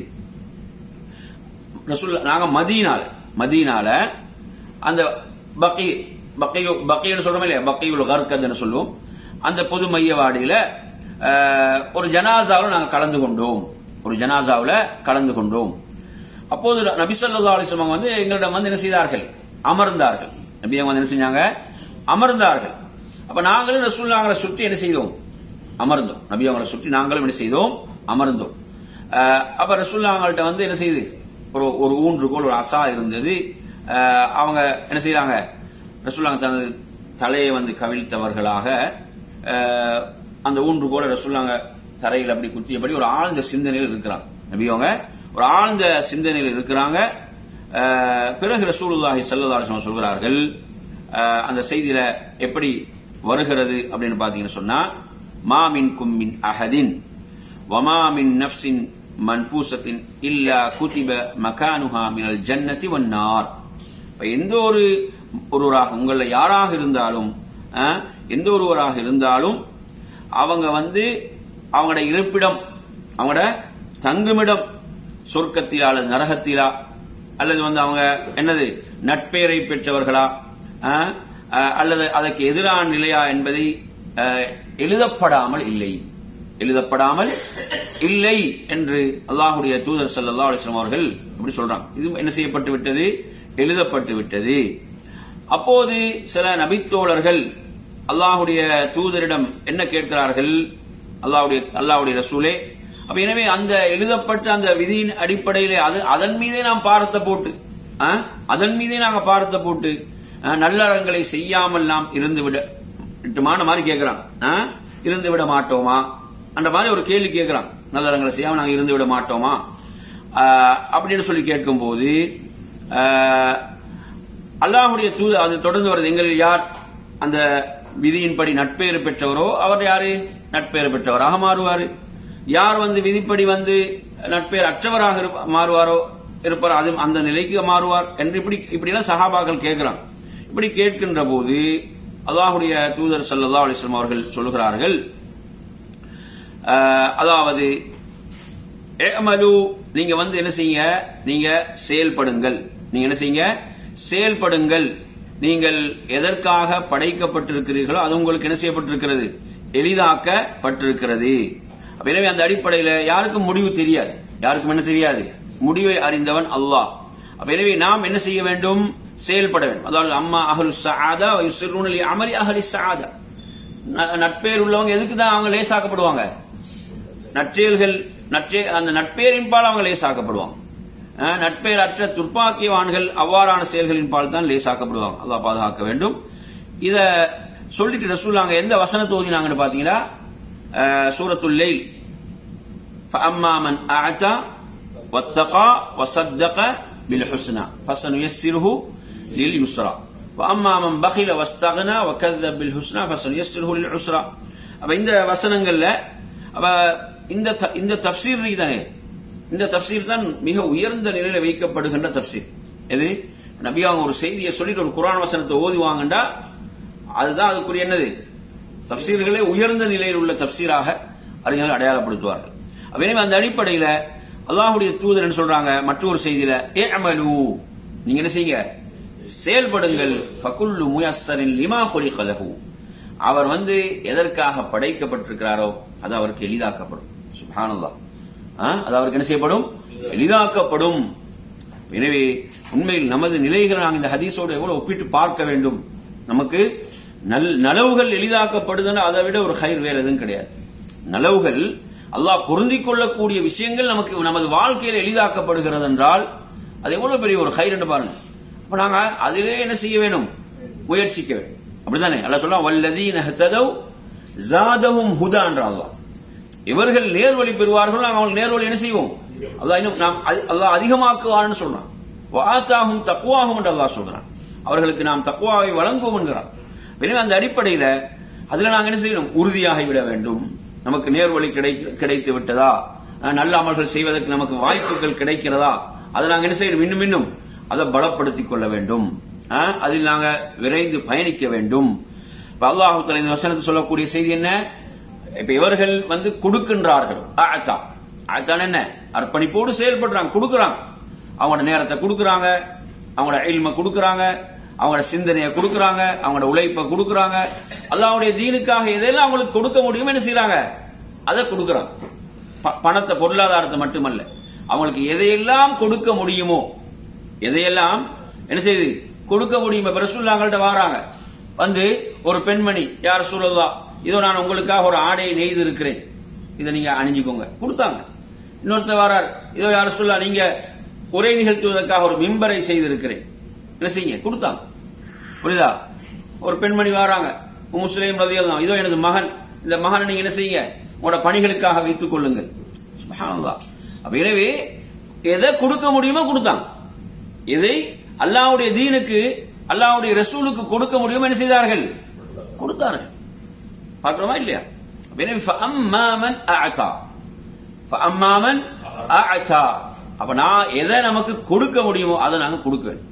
ரசூல் நாங்க மதீனால மதீனால அந்த பக்கி பக்கையு பக்கைன்னு சொல்றோம் இல்லையா பக்கையுல் கர்கத்னு சொல்லுவோம் அந்த பொது மையவாடியில அஹ், ஒரு ஜனாசாவில் நாங்க கலந்து கொண்டோம் ஒரு ஜனாசாவில் கலந்து கொண்டோம் அப்போது நபி ஸல்லல்லாஹு அலைஹி வஸல்லம் வந்து எங்களிடம் வந்து என்ன செய்தார்கள் அமர்ந்தார்கள் நபி அவங்க வந்து என்ன செஞ்சாங்க அமர்ந்தார்கள் அப்ப நாங்களும் ரசூலுல்லாஹ்வை சுற்றி என்ன செய்தோம் அமர்ந்தோம் நபி அவங்களை சுற்றி நாங்களும் என்ன செய்தோம் அமர்ந்தோம் அஹ், அப்ப ரசூலுல்லாஹ்கள்ட்ட வந்து என்ன செய்யுது ஒரு ஒரு ஊன்றுகோல் ஒரு அசா இருந்தது அஹ், அவங்க என்ன செய்றாங்க ரசூலுல்லாஹ் தனது தலையை வந்து கவிழ்த்தவர்களாக அஹ், அந்த ஊன்றுகோலை ரசூலுல்லாஹ் தரையில் அப்படி குத்தியபடி ஒரு ஆழ்ந்த சிந்தனையில் இருக்கிறாங்க நபி அவங்க ஒரு ஆழ்ந்த சிந்தனையில் இருக்கிறாங்க அஹ், பிறகு ரசூலுல்லாஹி ஸல்லல்லாஹு அலைஹி வஸல்லம் சொல்கிறார்கள் அஹ், அந்த செய்தியில எப்படி வருகிறது அப்படின்னு பாத்தீங்கன்னு சொன்னா மாமின் கும்மின் அஹதின் வமாமின் நஃப்சின் மன்ஃபூசத்தின் இல்லா குதிப மகானுஹா மினல் ஜன்னதி வன்னார் இப்ப எந்த ஒரு ஒருவராக உங்கள யாராக இருந்தாலும் அஹ், எந்த ஒருவராக இருந்தாலும் அவங்க வந்து அவங்களோட இருப்பிடம் அவங்களோட தங்குமிடம் சொர்க்கத்திலா அல்லது நரகத்திலா அல்லது வந்து அவங்க என்னது நட்பெயரை பெற்றவர்களா அஹ், அஹ், அல்லது அதற்கு எதிரான நிலையா என்பதை அஹ், எழுதப்படாமல் இல்லை எழுதப்படாமல் இல்லை என்று அல்லாஹுடைய தூதர் ஸல்லல்லாஹு அலைஹி வஸல்லம் அவர்கள் இப்படி சொல்றாங்க இது என்ன செய்யப்பட்டு விட்டது எழுதப்பட்டு விட்டது அப்போது சில நபித்தோழர்கள் அல்லாஹுடைய தூதரிடம் என்ன கேட்கிறார்கள் அல்லாஹ்வுடைய அல்லாஹ்வுடைய ரசூலே அப்ப எனவே அந்த எழுதப்பட்ட அந்த விதியின் அடிப்படையிலே அது அதன் மீதே நாம் பாரத்தை போட்டு ஆ, அதன் மீதே நாங்க பாரத்தை போட்டு ஆ, நல்லறங்களை செய்யாமல் நாம் இருந்து விட விட்டுமான மாதிரி கேட்கிறான் ஆ, இருந்து விட மாட்டோமா அந்த மாதிரி ஒரு கேள்வி கேட்கிறான் நல்லறங்களை செய்யாம நாங்க இருந்து விட மாட்டோமா ஆ, அப்படின்னு சொல்லி கேட்கும்போது ஆ, அல்லாஹுடைய தூது அது தொடர்ந்து வருது எங்களில் யார் அந்த விதியின்படி நட்பேறு பெற்றவரோ அவர் யாரு நட்பேறு பெற்றவராக மாறுவாரு யார் வந்து விதிப்படி வந்து நட்பேர் அற்றவராக இருப்ப- மாறுவாரோ இருப்பார் அது அந்த நிலைக்கு மாறுவார் என்று இப்படி இப்படிலாம் சஹாபாக்கள் கேட்கிறாங்க இப்படி கேட்கின்ற போது அல்லாஹுடைய தூதர் ஸல்லல்லாஹு அலைஹி வஸல்லம் அவர்கள் சொல்லுகிறார்கள் ஆஹ், அதாவது ஏமலு நீங்க வந்து என்ன செய்யுங்க நீங்க செயல்படுங்கள் நீங்க என்ன செய்யுங்க செயல்படுங்கள் நீங்கள் எதற்காக படைக்கப்பட்டிருக்கிறீர்களோ அது உங்களுக்கு என்ன செய்யப்பட்டிருக்கிறது எளிதாக்கப்பட்டிருக்கிறது அப்ப எனவே அந்த அடிப்படையில யாருக்கும் முடிவு தெரியாது யாருக்கும் என்ன தெரியாது முடிவை அறிந்தவன் அல்லாஹ் அப்ப எனவே நாம் என்ன செய்ய வேண்டும் செயல்பட வேண்டும் அதாவது அம்மா அஹலு சஆதா யுஸ்ருன லி அமலி அஹலி சஆதா ந- நட்பேர் உள்ளவங்க எதுக்கு தான் அவங்க லேசாக்கப்படுவாங்க நற்செயல்கள் நற்செய அந்த நட்பேரின் பால் அவங்க லேசாக்கப்படுவாங்க அஹ், நட்பேர் அற்ற துர்ப்பாக்கியவான்கள் அவ்வாறான செயல்களின் பால் தான் லேசாக்கப்படுவாங்க அல்லாஹ் பாதுகாக்க வேண்டும் இத சொல்லிட்டு ரசூல் அங்க எந்த வசனத்தை ஓதினாங்கன்னு பாத்தீங்கன்னா அஹ், சூரத்துல் லைல் فأما من أعتى واتقى وصدق بالحسنى فسنيسره لليسرى وأما من بخل واستغنى وكذب بالحسنى فسنيسره للعسرى அப்ப இந்த வசனங்கள்ல அப்ப இந்த த- இந்த தப்சீர் தானே இந்த தப்சீர் தான் மிக உயர்ந்த நிலையில வைக்கப்படுகின்ற தப்சீர் எது நபி அவங்க ஒரு செய்தியை சொல்லிட்டு ஒரு குரான் வசனத்தை ஓதுவாங்கண்டா அதுதான் அதுக்குரிய என்னது தப்சீர்களே உயர்ந்த நிலையில் உள்ள தப்சீராக அறிஞர்கள் அடையாளப்படுத்துவார்கள் அப்ப எனவே அந்த அடிப்படையில அல்லாஹ்வுடைய தூதர் என்ன சொல்றாங்க மற்றொரு செய்தியில ஏ அமலு நீங்க என்ன செய்யுங்க செயல்படுங்கள் ஃபகுல்லு முயஸ்ஸரின் லிமா ஹுலிகலஹு அவர் வந்து எதற்காக படைக்கப்பட்டிருக்கிறாரோ அது அவருக்கு எளிதாக்கப்படும் சுப்ஹானல்லாஹ் ஆ, அது அவருக்கு என்ன செய்யப்படும் எளிதாக்கப்படும் எனவே உண்மையில் நமது நிலைகளை நாங்கள் இந்த ஹதீஸோடு எவ்வளவு ஒப்பிட்டு பார்க்க வேண்டும் நமக்கு நல் நலவுகள் எளிதாக்கப்படுதுன்னு அதை விட ஒரு ஹைர் வேற எதுவும் கிடையாது நலவுகள் அல்லாஹ் பொருந்திக் கொள்ளக்கூடிய விஷயங்கள் நமக்கு நமது வாழ்க்கையில் எளிதாக்கப்படுகிறது என்றால் அது எவ்வளவு பெரிய ஒரு ஹைர்னு பாருங்க அப்ப நாங்க அதிலே என்ன செய்ய வேணும் முயற்சிக்க வேண்டும் அப்படித்தானே அல்லாஹ் சொல்றான் வல்லதீன ஹததவ் ஜாதஹும் ஹுதா என்ற அல்லாஹ் இவர்கள் நேர்வழி பெறுவார்கள் நாங்கள் அவங்களுக்கு நேர்வழி என்ன செய்வோம் அல்லாஹ் இன்னும் நாம் அதி- அல்லாஹ் அதிகமாக்குவான்னு சொல்றான் வாத்தாகும் தக்குவாகும் என்று அல்லாஹ் சொல்றான் அவர்களுக்கு நாம் தக்குவாவை வழங்குவோம் என்கிறான் எனவே அந்த அடிப்படையில அதுல நாங்க என்ன செய்யணும் உறுதியாகி விட வேண்டும் நமக்கு நேர்வழி கிடை கிடைத்து விட்டதா அஹ் நல்ல அமல்கள் செய்வதற்கு நமக்கு வாய்ப்புகள் கிடைக்கிறதா அதை நாங்க என்ன செய்யணும் இன்னும் இன்னும் அதை பலப்படுத்திக் கொள்ள வேண்டும் அஹ் அதில் நாங்க விரைந்து பயணிக்க வேண்டும் இப்ப அல்லாஹு தஆலா இந்த வசனத்தை சொல்லக்கூடிய செய்தி என்ன இப்ப இவர்கள் வந்து கொடுக்கின்றார்கள் ஆத்தா ஆத்தான் என்ன அர்ப்பணிப்போடு செயல்படுறாங்க கொடுக்கறாங்க அவங்களோட நேரத்தை கொடுக்கறாங்க அவங்களோட இல்ம கொடுக்கறாங்க அவங்களோட சிந்தனையை கொடுக்கறாங்க அவங்களோட உழைப்பை கொடுக்கறாங்க அல்லாஹ்வுடைய தீனுக்காக எதெல்லாம் அவங்களுக்கு கொடுக்க முடியுமோ என்ன செய்றாங்க அதை கொடுக்கறாங்க ப- பணத்தை பொருளாதாரத்தை மட்டுமல்ல அவங்களுக்கு எதையெல்லாம் கொடுக்க முடியுமோ எதையெல்லாம் என்ன செய்யுது கொடுக்க முடியுமோ இப்ப ரசூல்லாங்கள்ட்ட வாராங்க வந்து ஒரு பெண்மணி யார் சூழல்லா இதோ நான் உங்களுக்காக ஒரு ஆடையை நெய்து இருக்கிறேன் இதை நீங்க அணிஞ்சுக்கோங்க கொடுத்தாங்க இன்னொருத்தர் வரார் இதோ யார் சொல்லா நீங்க உரை நிகழ்த்துவதற்காக ஒரு மிம்பரை செய்திருக்கிறேன் என்ன செய்யுங்க கொடுத்தாங்க புரியுதா ஒரு பெண்மணி வராங்க முஸ்லீம் ரதியல் தான் இதோ எனது மகன் இந்த மகனை நீங்க என்ன செய்யுங்க உங்களோட பணிகளுக்காக வைத்துக் கொள்ளுங்கள் சுப்ஹானல்லாஹ். அப்ப எனவே எதை கொடுக்க முடியுமோ கொடுத்தாங்க எதை அல்லாஹ்வுடைய தீனுக்கு அல்லாஹ்வுடைய ரசூலுக்கு கொடுக்க முடியுமோ என்ன செய்தார்கள் கொடுத்தார்கள் பார்க்கிறோமா இல்லையா அப்ப எனவே فَأَمَّا مَنْ أَعْطَى فَأَمَّا مَنْ أَعْطَى அப்ப நான் எதை நமக்கு கொடுக்க முடியுமோ அதை நாங்க கொடுக்க வேண்டும்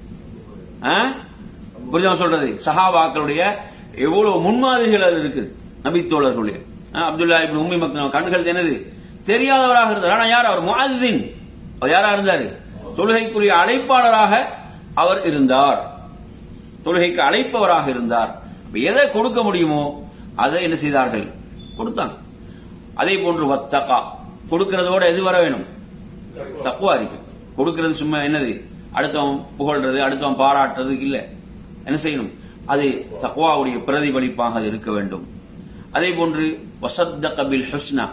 ஆ? புரியுதா சொல்றது சஹாபாக்களுடைய எவ்வளவு முன்மாதிரிகள் அது இருக்குது நபித்தோழர்களுடைய ஆ, அப்துல்லா இப்னு உம்மி மக்தம் கண்கள் என்னது தெரியாதவராக இருந்தார் ஆனா யார் அவர் முஅத்தின் அவர் யாரா இருந்தாரு தொழுகைக்குரிய அழைப்பாளராக அவர் இருந்தார் தொழுகைக்கு அழைப்பவராக இருந்தார் அப்ப எதை கொடுக்க முடியுமோ அதை என்ன செய்தார்கள் கொடுத்தாங்க அதே போன்று வத்தகா கொடுக்கிறதோட எது வர வேணும் தக்குவா இருக்கு கொடுக்கிறது சும்மா என்னது அடுத்தவன் புகழ்றது அடுத்தவன் பாராட்டுறது இல்ல என்ன செய்யணும் அது தக்வாவுடைய பிரதிபலிப்பாக அது இருக்க வேண்டும் அதே போன்று வசத்தக பில் ஹுஸ்னா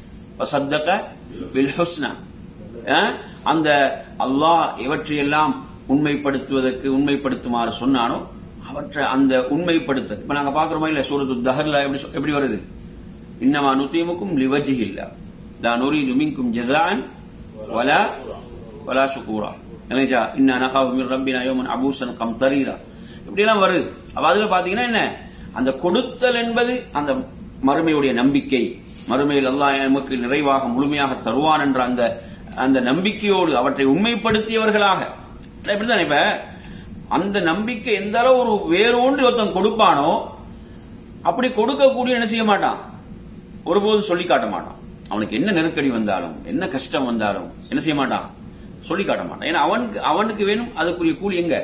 வசத்தக பில் ஹுஸ்னா அஹ், அந்த அல்லாஹ் எவற்றையெல்லாம் உண்மைப்படுத்துவதற்கு உண்மைப்படுத்துமாறு சொன்னானோ அவற்றை அந்த உண்மைப்படுத்த இப்ப நாங்க பாக்குறோமா இல்ல சூரத்து தஹர்ல எப்படி சொ- எப்படி வருது இன்னமா நுத்தீமுக்கும் லிவஜிஹில்லா லா நுரீது மின்கும் ஜஸான் வலா வலா ஷுகூரா இல்லையா இன்னா நகாவு மின் ரப்பினா யௌமன் அபூசன் கம் தரீரா இப்படி எல்லாம் வருது அப்ப அதுல பாத்தீங்கன்னா என்ன அந்த கொடுத்தல் என்பது அந்த மறுமையுடைய நம்பிக்கை மறுமையில் அல்லாஹ் நமக்கு நிறைவாக முழுமையாக தருவான் என்ற அந்த அந்த நம்பிக்கையோடு அவற்றை உண்மைப்படுத்தியவர்களாக இல்ல, இப்படித்தானே இப்ப அந்த நம்பிக்கை எந்த அளவு ஒரு வேறொன்று ஒருத்தன் கொடுப்பானோ அப்படி கொடுக்கக்கூடிய என்ன செய்ய மாட்டான் ஒருபோதும் சொல்லி காட்ட மாட்டான் அவனுக்கு என்ன நெருக்கடி வந்தாலும் என்ன கஷ்டம் வந்தாலும் என்ன செய்ய மாட்டான் சொல்லி காட்ட மாட்டான் ஏன்னா அவனுக்கு அவனுக்கு வேணும் அதுக்குரிய கூலி எங்க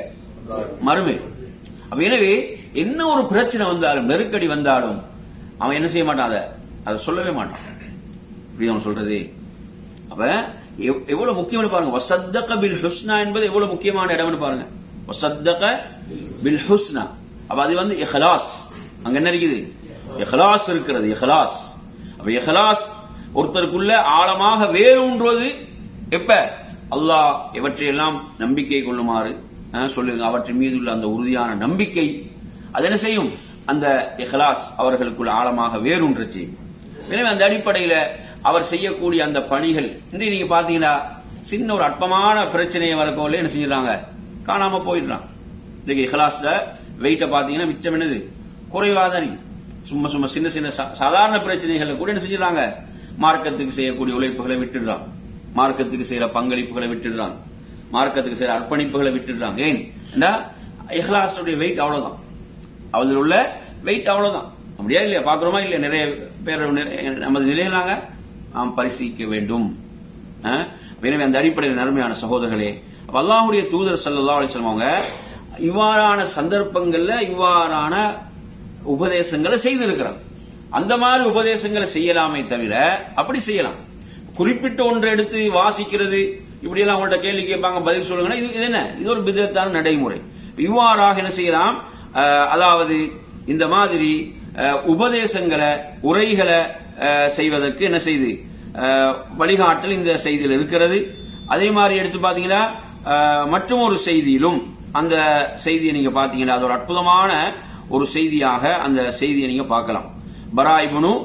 மறுமை அப்ப எனவே என்ன ஒரு பிரச்சனை வந்தாலும் நெருக்கடி வந்தாலும் அவன் என்ன செய்ய மாட்டான் அதை அதை சொல்லவே மாட்டான் இப்படி அவன் சொல்றது அப்ப எவ்- எவ்வளவு முக்கியம்னு பாருங்க வசத்தக பில் ஹுஸ்னா என்பது எவ்வளவு முக்கியமான இடம்னு பாருங்க வசத்தக பில் ஹுஸ்னா அப்ப அது வந்து இஹ்லாஸ் அங்க என்ன இருக்குது இஹ்லாஸ் இருக்கிறது இஹ்லாஸ் அப்ப இஹ்லாஸ் ஒருத்தருக்குள்ள ஆழமாக வேரூன்றுவது எப்ப அல்லாஹ் எவற்றையெல்லாம் நம்பிக்கை கொள்ளுமாறு அஹ், சொல்லுங்க அவற்றின் மீது உள்ள அந்த உறுதியான நம்பிக்கை அது என்ன செய்யும் அந்த இஹ்லாஸ் அவர்களுக்குள் ஆழமாக வேரூன்ற செய்யும் எனவே அந்த அடிப்படையில அவர் செய்யக்கூடிய அந்த பணிகள் இன்றைய நீங்க பாத்தீங்கன்னா சின்ன ஒரு அற்பமான பிரச்சனையை வரக்கோல என்ன செஞ்சிடறாங்க காணாம போயிடுறான் இன்னைக்கு இஹ்லாஸ்ல வெயிட்ட பாத்தீங்கன்னா மிச்சம் என்னது குறைவா தான் இருக்கு. சும்மா சும்மா சின்ன சின்ன சா- சாதாரண பிரச்சனைகளை கூட என்ன செஞ்சிடறாங்க மார்க்கத்துக்கு செய்யக்கூடிய உழைப்புகளை விட்டுடுறாங்க மார்க்கத்துக்கு செய்யற பங்களிப்புகளை விட்டுடுறாங்க மார்க்கத்துக்கு செய்யற அர்ப்பணிப்புகளை விட்டுடுறாங்க ஏன் ஏண்டா இஹ்லாஸுடைய வெயிட் அவ்வளவுதான் அதில் உள்ள வெயிட் அவ்வளவுதான் அப்படியா இல்லையா பாக்குறோமா இல்லையா நிறைய பேர் நிறைய- நமது நிலையிலாங்க நாம் பரிசீலிக்க வேண்டும் அஹ்? எனவே அந்த அடிப்படையில் நன்மையான சகோதரர்களே அப்ப அல்லாஹ்வுடைய தூதர் ஸல்லல்லாஹு அலைஹி வஸல்லம் அவங்க இவ்வாறான சந்தர்ப்பங்கள்ல இவ்வாறான உபதேசங்களை செய்திருக்கிறாங்க அந்த மாதிரி உபதேசங்களை செய்யலாமே தவிர அப்படி செய்யலாம் குறிப்பிட்ட ஒன்றை எடுத்து வாசிக்கிறது இப்படி எல்லாம் உங்கள்ட்ட கேள்வி கேட்பாங்க பதில் சொல்லுங்கன்னா இது இது என்ன இது ஒரு பிதத்தான நடைமுறை இவ்வாறாக என்ன செய்யலாம் அஹ், அதாவது இந்த மாதிரி அஹ், உபதேசங்களை உரைகளை அஹ், செய்வதற்கு என்ன செய்து அஹ், வழிகாட்டல் இந்த செய்தியில் இருக்கிறது அதே மாதிரி எடுத்து பாத்தீங்கன்னா அஹ், மற்றும் ஒரு செய்தியிலும் அந்த செய்தியை நீங்க பாத்தீங்கன்னா அது ஒரு அற்புதமான ஒரு செய்தியாக அந்த செய்தியை நீங்க பார்க்கலாம் பராயிபனு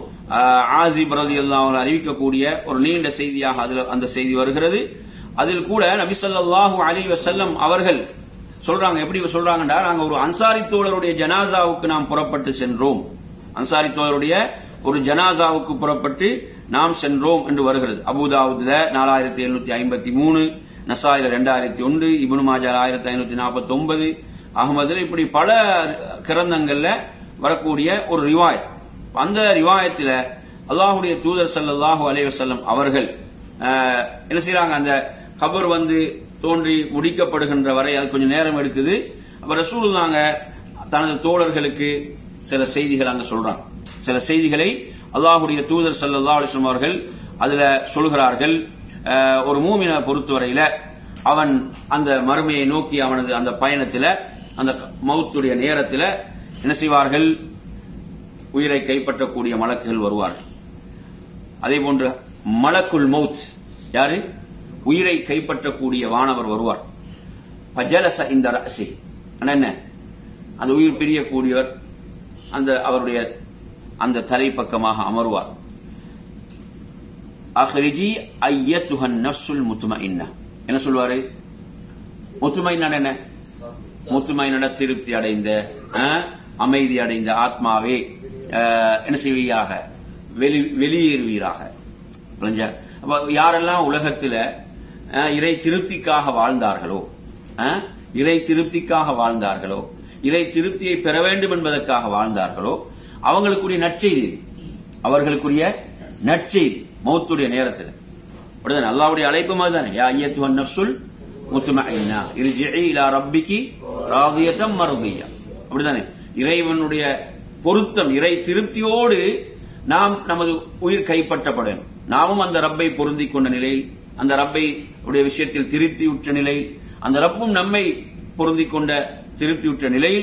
ஆசிப் ரலியல்லாஹு அன்ஹு அறிவிக்கக்கூடிய ஒரு நீண்ட செய்தியாக அதுல அந்த செய்தி வருகிறது அதில் கூட நபி ஸல்லல்லாஹு அலைஹி வஸல்லம் அவர்கள் சொல்றாங்க எப்படி சொல்றாங்கடா நாங்க ஒரு அன்சாரி தோழருடைய ஜனாசாவுக்கு நாம் புறப்பட்டு சென்றோம் அன்சாரி தோழருடைய ஒரு ஜனாசாவுக்கு புறப்பட்டு நாம் சென்றோம் என்று வருகிறது அபுதாவுதுல நாலாயிரத்தி எழுநூத்தி ஐம்பத்தி மூணு நசாயில ரெண்டாயிரத்தி ஒன்று இப்னு மாஜா ஆயிரத்தி ஐநூத்தி நாற்பத்தி ஒன்பது அகமதுல இப்படி பல கிரந்தங்கள்ல வரக்கூடிய ஒரு ரிவாய் அந்த ரிவாயத்துல அல்லாஹ்வுடைய தூதர் ஸல்லல்லாஹு அலைஹி வஸல்லம் அவர்கள் அஹ், என்ன செய்றாங்க அந்த கபர் வந்து தோன்றி முடிக்கப்படுகின்ற வரை அது கொஞ்சம் நேரம் எடுக்குது அப்ப ரசூலுல்லாங்க தனது தோழர்களுக்கு சில செய்திகள் அங்க சொல்றாங்க சில செய்திகளை அல்லாஹ்வுடைய தூதர் ஸல்லல்லாஹு அலைஹி வஸல்லம் அவர்கள் அதுல சொல்கிறார்கள் அஹ், ஒரு மூமினை பொறுத்தவரையில அவன் அந்த மறுமையை நோக்கி அவனது அந்த பயணத்துல அந்த மௌத்துடைய நேரத்துல என்ன செய்வார்கள் உயிரை கைப்பற்றக்கூடிய மலக்குகள் வருவார்கள் அதே போன்று மலக்குல் மௌத் யாரு உயிரை கைப்பற்றக்கூடிய வானவர் வருவார் பஜலச இந்த ரசி ஆனா என்ன அந்த உயிர் பிரியக்கூடியவர் அந்த அவருடைய அந்த தலைப்பக்கமாக அமர்வார் அஹ்ரிஜி ஐயத்துஹன் நஃப்சுல் முத்துமஇன்னா என்ன சொல்வாரு முத்துமைன்னா என்ன முத்துமைனட திருப்தி அடைந்த அஹ், அமைதி அடைந்த ஆத்மாவே அஹ், என்ன செய்வீராக வெளி வெளியேறுவீராக புரிஞ்சா? அப்ப யாரெல்லாம் உலகத்துல அஹ், இறை திருப்திக்காக வாழ்ந்தார்களோ அஹ், இறை திருப்திக்காக வாழ்ந்தார்களோ இறை திருப்தியை பெற வேண்டும் என்பதற்காக வாழ்ந்தார்களோ அவங்களுக்குரிய நற்செய்தி இது. அவர்களுக்குரிய நற்செய்தி மௌத்துடைய நேரத்தில் அப்படிதானே அல்லாவுடைய அழைப்பு மாதிரி தானே யா ஐயத்துவன் நஃப்சுல் முத்துமஇன்னா இர்ஜிஇ இலா ரப்பிகி ராதியத்தம் மர்தியா அப்படிதானே இறைவனுடைய பொருத்தம் இறை திருப்தியோடு நாம் நமது உயிர் கைப்பற்றப்படும் நாமும் அந்த ரப்பை பொருந்திக் கொண்ட நிலையில் அந்த ரப்பை உடைய விஷயத்தில் திருப்தியுற்ற நிலையில் அந்த ரப்பும் நம்மை பொருந்திக் கொண்ட திருப்தியுற்ற நிலையில்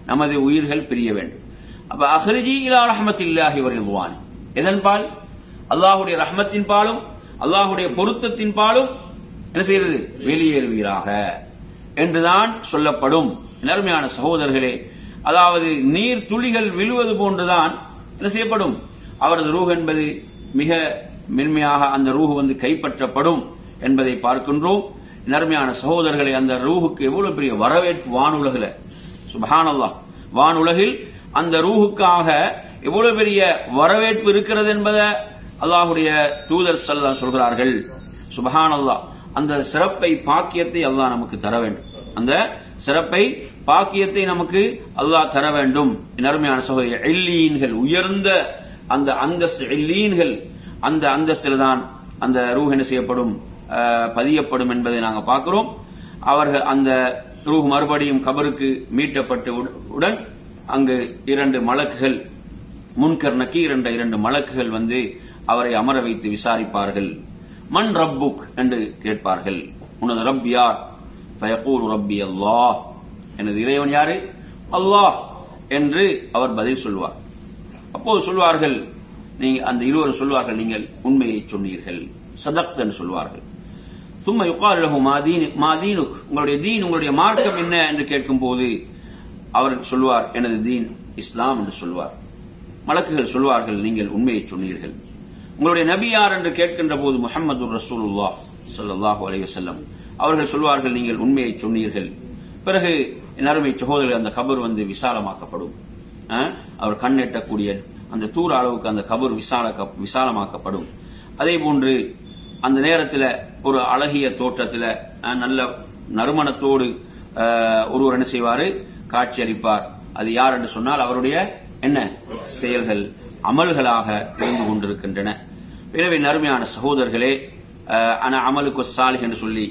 நமது உயிர்கள் பிரிய வேண்டும் அப்ப அஹ்ரிஜி இலா ரஹமத்தில்லாஹி வரிதுவானி எதன்பால் அல்லாஹுடைய ரஹமத்தின் பாலும் அல்லாஹுடைய பொருத்தத்தின் பாலும் என்ன செய்யறது வெளியேறுவீராக என்றுதான் சொல்லப்படும் நேர்மையான சகோதரர்களே அதாவது நீர் துளிகள் விழுவது போன்றுதான் என்ன செய்யப்படும் அவரது ரூஹ் என்பது மிக மென்மையாக அந்த ரூஹ் வந்து கைப்பற்றப்படும் என்பதை பார்க்கின்றோம் நேர்மையான சகோதரர்களை அந்த ரூஹுக்கு எவ்வளவு பெரிய வரவேற்பு வானுலகில் சுபஹானல்லாஹ் வானுலகில் அந்த ரூஹுக்காக எவ்வளவு பெரிய வரவேற்பு இருக்கிறது என்பதை அல்லாஹுடைய தூதர் சல்லா சொல்கிறார்கள் சுபஹான் அல்லாஹ் அந்த சிறப்பை பாக்கியத்தை அல்லாஹ் நமக்கு தர வேண்டும் அந்த சிறப்பை பாக்கியத்தை நமக்கு அல்லாஹ் தர வேண்டும் அருமையான சகோதரி எல்லீன்கள் உயர்ந்த அந்த அந்தஸ்து எல்லீன்கள் அந்த அந்தஸ்தில் தான் அந்த ரூஹ் என்ன செய்யப்படும் அஹ், பதியப்படும் என்பதை நாங்கள் பார்க்கிறோம் அவர்கள் அந்த ரூஹ் மறுபடியும் கபருக்கு மீட்டப்பட்டு உட- உடன் அங்கு இரண்டு மலக்குகள் முன்கர் நக்கீர் என்ற இரண்டு மலக்குகள் வந்து அவரை அமர வைத்து விசாரிப்பார்கள் மன் ரப்புக் என்று கேட்பார்கள் உனது ரப் யார் ஃபயகூல் ரப்பி அல்லாஹ் எனது இறைவன் யாரு அல்லாஹ் என்று அவர் பதில் சொல்வார் அப்போது சொல்வார்கள் நீங்க அந்த இருவரும் சொல்வார்கள் நீங்கள் உண்மையை சொன்னீர்கள் சதக்த் என்று சொல்வார்கள் சும்மா யுகால் லஹு மாதீன் மாதீனுக் உங்களுடைய தீன் உங்களுடைய மார்க்கம் என்ன என்று கேட்கும் போது அவர் சொல்வார் எனது தீன் இஸ்லாம் என்று சொல்வார் மலக்குகள் சொல்வார்கள் நீங்கள் உண்மையை சொன்னீர்கள் உங்களுடைய நபி யார் என்று கேட்கின்ற போது முஹம்மது ரசூலுல்லாஹ் ஸல்லல்லாஹு அலைஹி வஸல்லம் அவர்கள் சொல்வார்கள் நீங்கள் உண்மையை சொன்னீர்கள் பிறகு என் அருமை சகோதரர் அந்த கபர் வந்து விசாலமாக்கப்படும் அஹ், அவர் கண் எட்டக்கூடிய அந்த தூர அளவுக்கு அந்த கபர் விசால விசாலமாக்கப்படும் அதே போன்று அந்த நேரத்தில் ஒரு அழகிய தோற்றத்தில் அஹ், நல்ல நறுமணத்தோடு அஹ், ஒருவர் என்ன செய்வாரு காட்சி அளிப்பார் அது யார் என்று சொன்னால் அவருடைய என்ன செயல்கள் அமல்களாக இருந்து கொண்டிருக்கின்றன எனவே நறுமையான சகோதரர்களே அஹ், அன அமலுக்கு சாலிஹ் என்று சொல்லி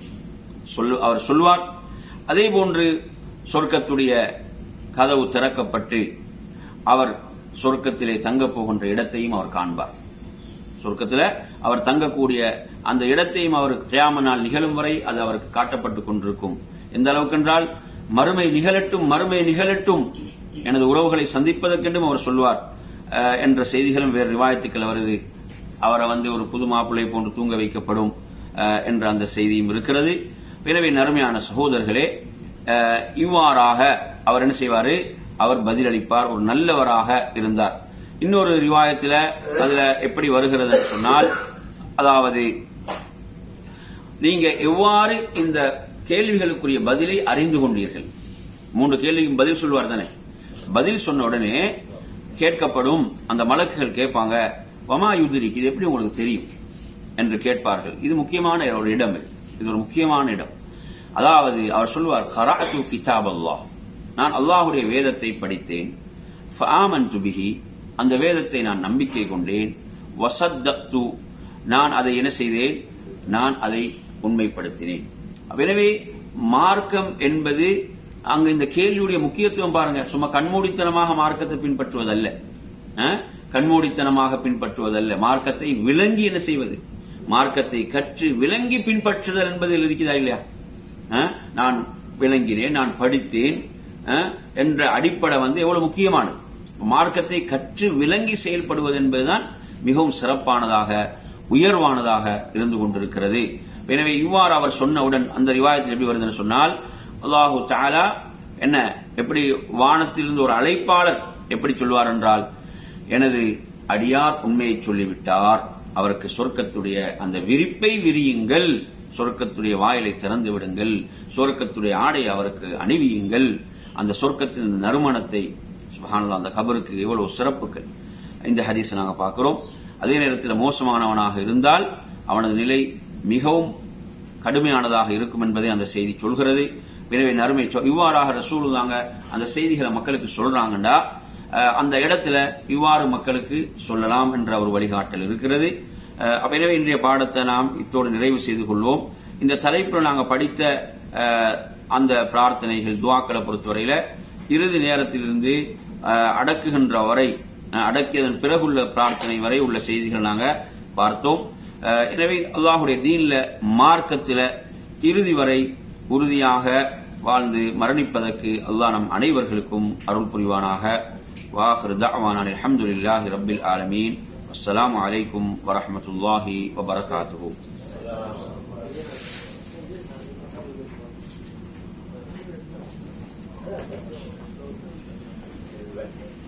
சொல்லு அவர் சொல்வார் அதே போன்று சொர்க்கத்துடைய கதவு திறக்கப்பட்டு அவர் சொர்க்கத்திலே தங்கப் போகின்ற இடத்தையும் அவர் காண்பார் சொர்க்கத்தில் அவர் தங்கக்கூடிய அந்த இடத்தையும் அவர் கியாம நாள் நிகழும் வரை அது அவருக்கு காட்டப்பட்டுக் கொண்டிருக்கும் எந்த அளவுக்கு என்றால் மறுமை நிகழட்டும் மறுமை நிகழட்டும் எனது உறவுகளை சந்திப்பதற்கென்றும் அவர் சொல்வார் அஹ், என்ற செய்திகளும் வேறு ரிவாயத்துக்கள் வருது அவரை வந்து ஒரு புது மாப்பிள்ளை போன்று தூங்க வைக்கப்படும் அஹ், என்ற அந்த செய்தியும் இருக்கிறது எனவே நறுமையான சகோதரர்களே அஹ், இவ்வாறாக அவர் என்ன செய்வாரு அவர் பதிலளிப்பார் ஒரு நல்லவராக இருந்தார் இன்னொரு ரிவாயத்துல அதுல எப்படி வருகிறது என்று சொன்னால் அதாவது நீங்க எவ்வாறு இந்த கேள்விகளுக்குரிய பதிலை அறிந்து கொண்டீர்கள் மூன்று கேள்விக்கும் பதில் சொல்வார் தானே பதில் சொன்ன உடனே கேட்கப்படும் அந்த மலக்குகள் கேட்பாங்க வமா யுதிரிக் இது எப்படி உங்களுக்கு தெரியும் என்று கேட்பார்கள் இது முக்கியமான ஒரு இடம் இது. இது ஒரு முக்கியமான இடம் அதாவது அவர் சொல்வார் கராத்து கிதாப் அல்லாஹ் நான் அல்லாஹுடைய வேதத்தை படித்தேன் ஃபஆமன்து பிஹி அந்த வேதத்தை நான் நம்பிக்கை கொண்டேன் வசத்தக்து நான் அதை என்ன செய்தேன் நான் அதை உண்மைப்படுத்தினேன் எனவே மார்க்கம் என்பது அங்க இந்த கேள்வியுடைய முக்கியத்துவம் பாருங்க சும்மா கண்மூடித்தனமாக மார்க்கத்தை பின்பற்றுவதல்ல அஹ், கண்மூடித்தனமாக பின்பற்றுவதல்ல மார்க்கத்தை விளங்கி என்ன செய்வது மார்க்கத்தை கற்று விளங்கி பின்பற்றுதல் என்பதில் இருக்கிறதா இல்லையா அஹ், நான் விளங்கினேன் நான் படித்தேன் அஹ், என்ற அடிப்படை வந்து எவ்வளவு முக்கியமானது மார்க்கத்தை கற்று விளங்கி செயல்படுவது என்பதுதான் மிகவும் சிறப்பானதாக உயர்வானதாக இருந்து கொண்டிருக்கிறது எனவே இவ்வாறு அவர் சொன்னவுடன் அந்த ரிவாயத்தில் எப்படி வருதுன்னு சொன்னால் அல்லாஹு தஆலா என்ன எப்படி வானத்திலிருந்து ஒரு அழைப்பாளர் எப்படி சொல்வார் என்றால் எனது அடியார் உண்மையை சொல்லிவிட்டார் அவருக்கு சொர்க்கத்துடைய அந்த விரிப்பை விரியுங்கள் சொர்க்கத்துடைய வாயிலை திறந்து விடுங்கள் சொர்க்கத்துடைய ஆடை அவருக்கு அணிவியுங்கள் அந்த சொர்க்கத்தின் நறுமணத்தை சுபஹானல்லாஹ் அந்த கபருக்கு எவ்வளவு சிறப்புகள் இந்த ஹதீஸை நாங்க பார்க்கிறோம் அதே நேரத்தில் மோசமானவனாக இருந்தால் அவனது நிலை மிகவும் கடுமையானதாக இருக்கும் என்பதை அந்த செய்தி சொல்கிறது எனவே நறுமை சொ- இவ்வாறாக ரசூலுதாங்க அந்த செய்திகளை மக்களுக்கு சொல்றாங்கண்டா அஹ், அந்த இடத்துல இவ்வாறு மக்களுக்கு சொல்லலாம் என்ற ஒரு வழிகாட்டல் இருக்கிறது அஹ், அப்ப எனவே இன்றைய பாடத்தை நாம் இத்தோடு நிறைவு செய்து கொள்வோம் இந்த தலைப்பில் நாங்க படித்த அஹ், அந்த பிரார்த்தனைகள் துவாக்களை பொறுத்தவரையில இறுதி நேரத்திலிருந்து அஹ், அடக்குகின்ற வரை அஹ், அடக்கியதன் பிறகுள்ள பிரார்த்தனை வரை உள்ள செய்திகள் நாங்க பார்த்தோம் அஹ், எனவே அல்லாஹுடைய தீன்ல மார்க்கத்தில இறுதி வரை உறுதியாக வாழ்ந்து மரணிப்பதற்கு அல்லாஹ் நம் அனைவர்களுக்கும் அருள் புரிவானாக வாஹிர் தஅவானா அல்ஹம்துலில்லாஹி ரப்பில் ஆலமீன் அஸ்ஸலாமு அலைக்கும் வரஹ்மத்துல்லாஹி வபரகாத்துஹு Thank you.